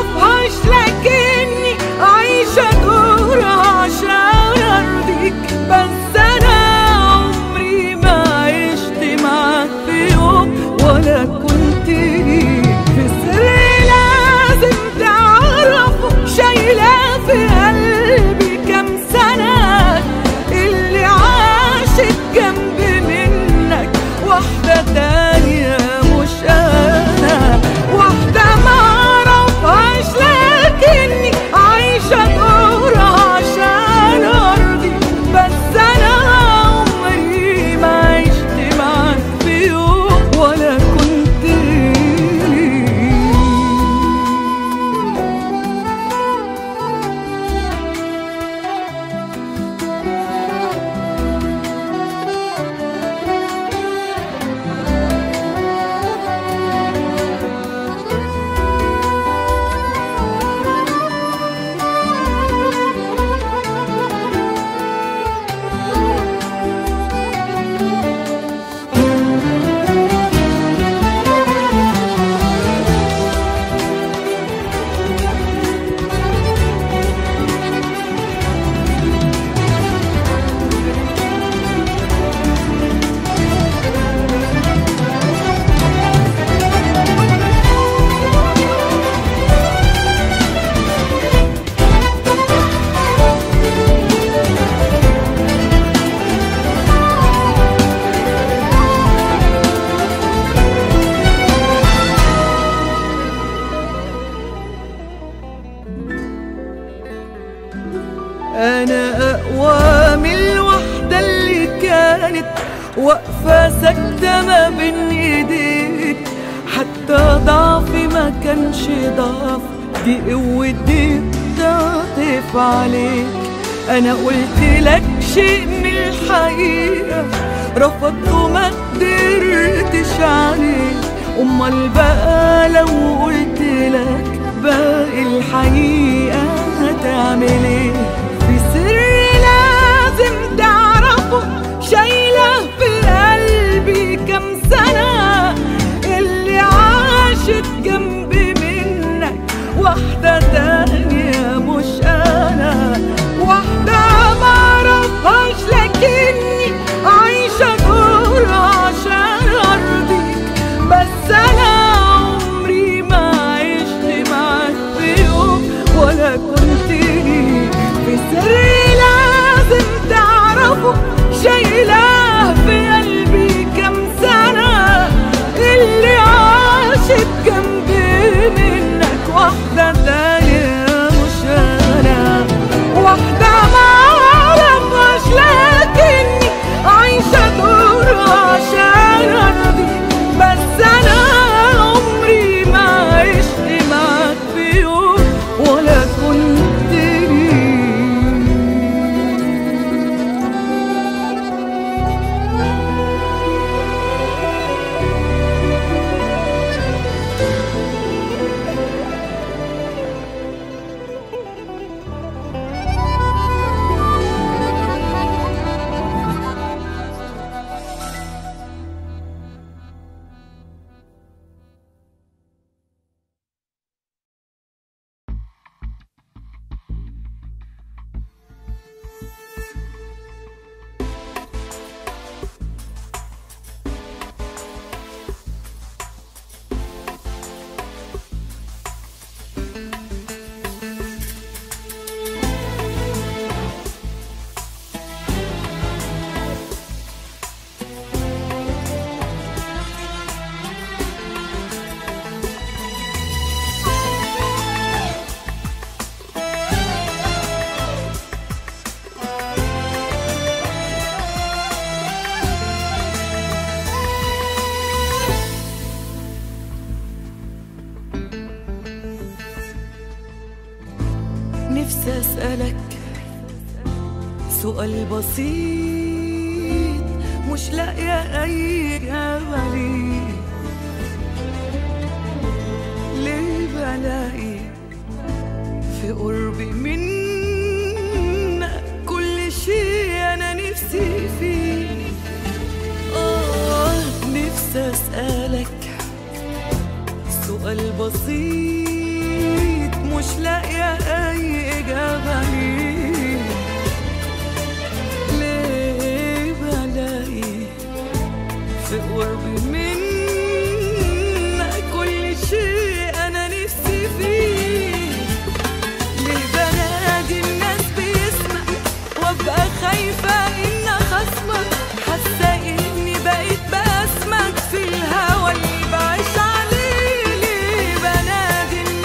انا اقوى من الوحدة اللي كانت واقفة ساكتة ما بين ايديك حتى ضعفي ما كانش ضعف دي قوتي بتعطف عليك انا قلت لك شيء من الحقيقة رفضت وما قدرتش عليه امال بقى لو قلت لك باقي الحقيقة هتعمل ايه في سر لازم تعرفه شايلة في قلبي كم سنة اللي عاشت جنبي منك واحدة تانية مش أنا واحدة معرفهاش لكني عايشة دور عشان أرضيك بس أنا عمري ما عشت معاك في يوم ولا كنت ليك في سري لازم تعرفه شايلاه في قلبي كم سنة اللي عاشت جنبي منك واحدة تانية مش أنا واحدة معرفهاش لكني عايشة دور عشان أرضيك بس أنا عمري ما عشت معاك في يوم ولا كنت ليك نفسي أسألك سؤال بسيط مش لاقية أي إجابة ليه ليه بلاقي في قربي منك كل شيء أنا نفسي فيه آه نفسي أسألك سؤال بسيط مش لاقية أي إجابة ليه ليه بلاقي في قربي منك كل شيء أنا نفسي فيه ليه بنادي الناس باسمك وابقى خايفة إن خصمك حاسة إني بقيت باسمك في الهوى اللي بعيش عليه ليه بنادي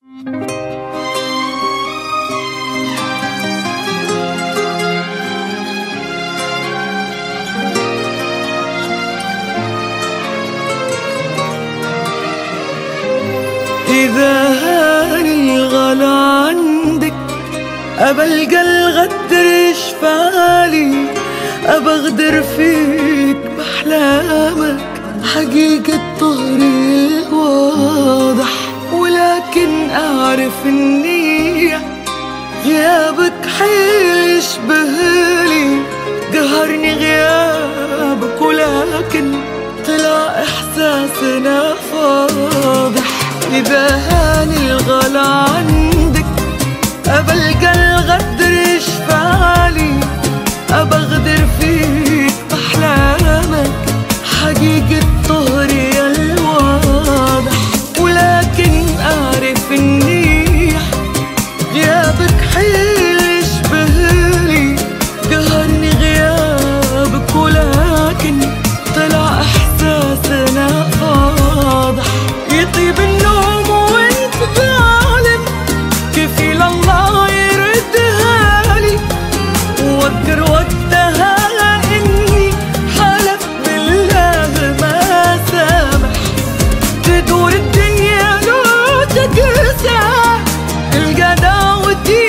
إذا هاني الغلا عندك أبلقى الغدر شفالي أبغدر فيك بأحلامك حقيقة طهري واضح ولكن أعرف إني غيابك حيل يشبهلي قهرني غيابك ولكن طلع إحساسنا فاضح إذا هاني الغلا عندك أبلقى الغدر شفالي أبغدر فيك بأحلامك حقيقة طهري الواضح ولكن أعرف إني غيابك حيل يشبهلي قهرني غيابك ولكن طلع إحساسنا واضح يطيب النوم وانت ظالم كفيل الله يردها لي واذكر وقتها اني حلف بالله ما سامح تدور الدنيا لو تقسى تلقى دعوتي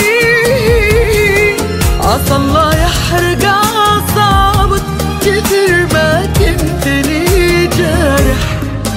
عسى الله يحرق اعصابك كثر ما كنت لي جارح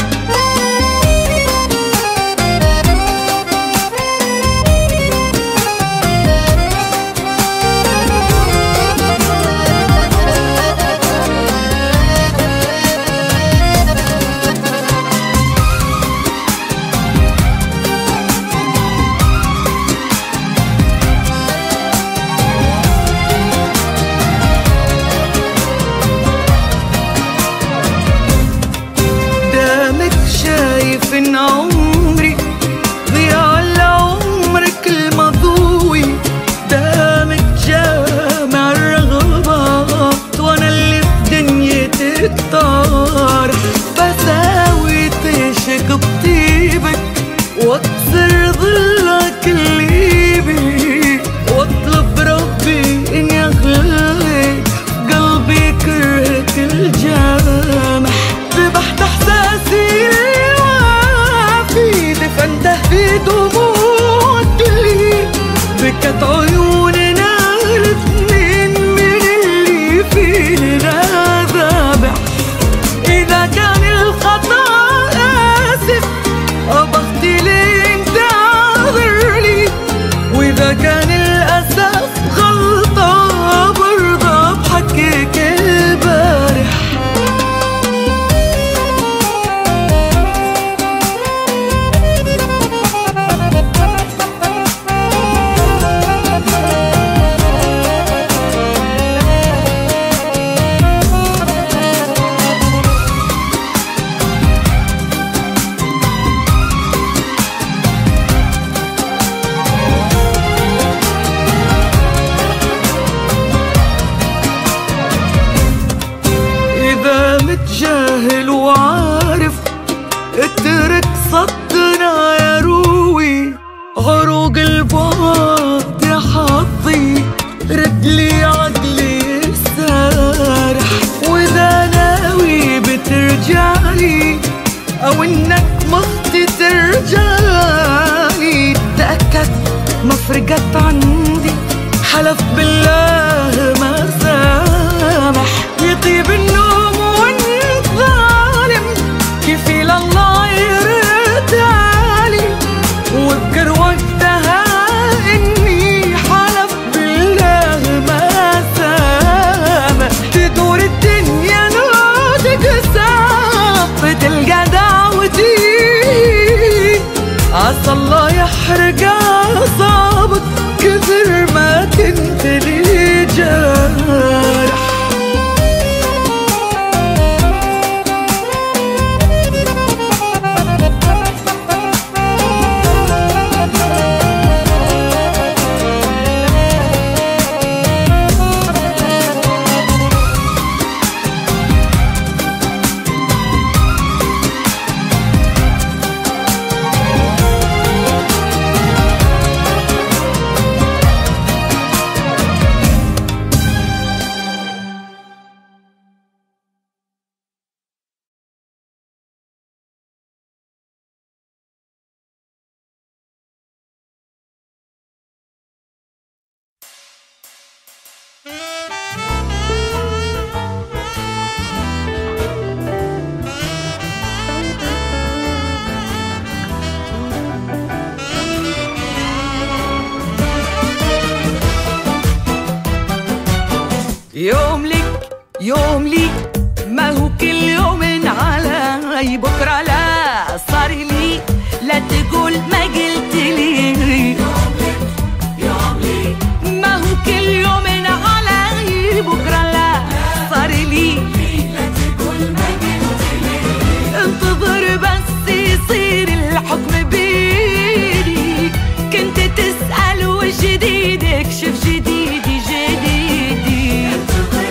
دامك شايف ان عمري ضياع لعمرك المضوي دامك جامع الرغبات وانا اللي في دنيتك طار بساوي تشك بطيبك واكسر ظلك اللي بي واطلب ربي ان يخلق قلبي كرهك الجامح ذبحت احساسي الوافي دفنته في دموع اللي بكت عيوننا الاثنين من اللي فينا ذابح إذا كان الخطأ آسف أبغتي لي انت عذر لي وإذا كان الأسف غلطة برضى بحكيك البارح إذا متجاهل وعارف اترك صدنا يا روي عروق البعد يا حظي ردلي عقلي السارح وإذا ناوي بترجعلي أو إنك مختي ترجعلي تأكد ما فرقت عندي حلف بالله ما سامح يطيب النوم وانت ظالم كفيل الله يرد علي واذكر وقتها اني حلف بالله ما سامح تدور الدنيا لو تقسى بتلقى دعوتي عسى الله يحرق اعصابك كثر ما كنت لي جارح يوم لك يوم لي ما هو كل يوم علي بكرة لا صار لي لا تقول ما قلت لي ما هو كل يوم علي بكرة لا صار لي انتظر بس يصير الحكم بيدي كنت تسأل وش جديدك شوف جديدي جديدي انتظر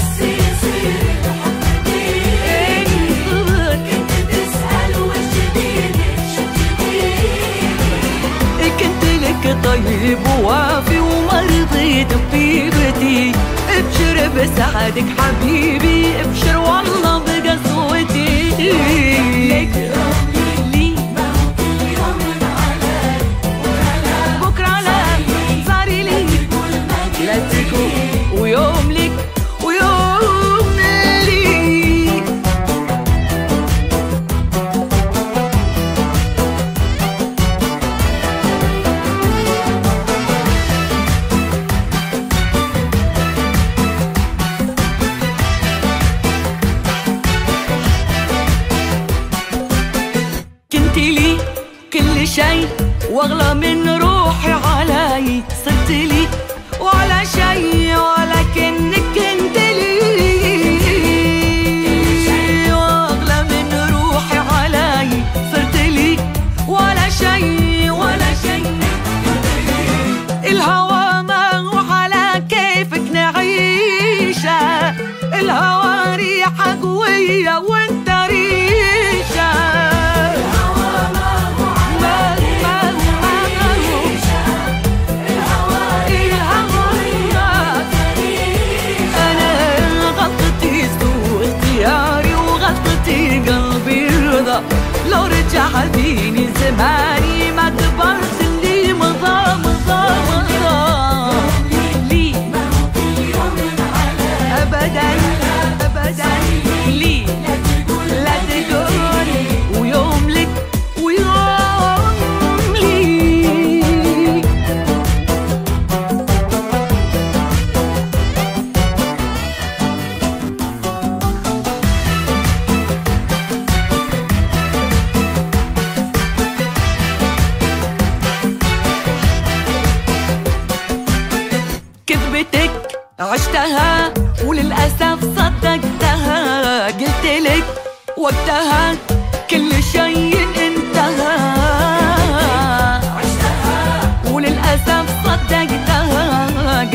كنت لك طيب ووافي وما رضيت بطيبتي ابشر بسعدك حبيبي ابشر والله بقسوتي لك لي بكرة لا صار لي لا تكون ويوم لك ويوم لي كنت لي كل شيء واغلى من روحي علي صرت لي ولا شيء ولكنك كنت لي واغلى من روحي علي صرت لي ولا شيء ولا شيء الهوى ما هو على كيفك نعيشه الهوى ريحة قوية وانت ريشة ما ما ما أنا غلطتي سوء اختياري وغلطتي قلبي رضا لو رجع فيني زماني ما كبرت اللي مضى مضى مضى لي أبدا أبدا لي لا تقول ويوم لك ويوم لي كذبتك عشتها وللأسف صدقتها قلت لك وقتها كل شيء انتهى وللأسف صدقتها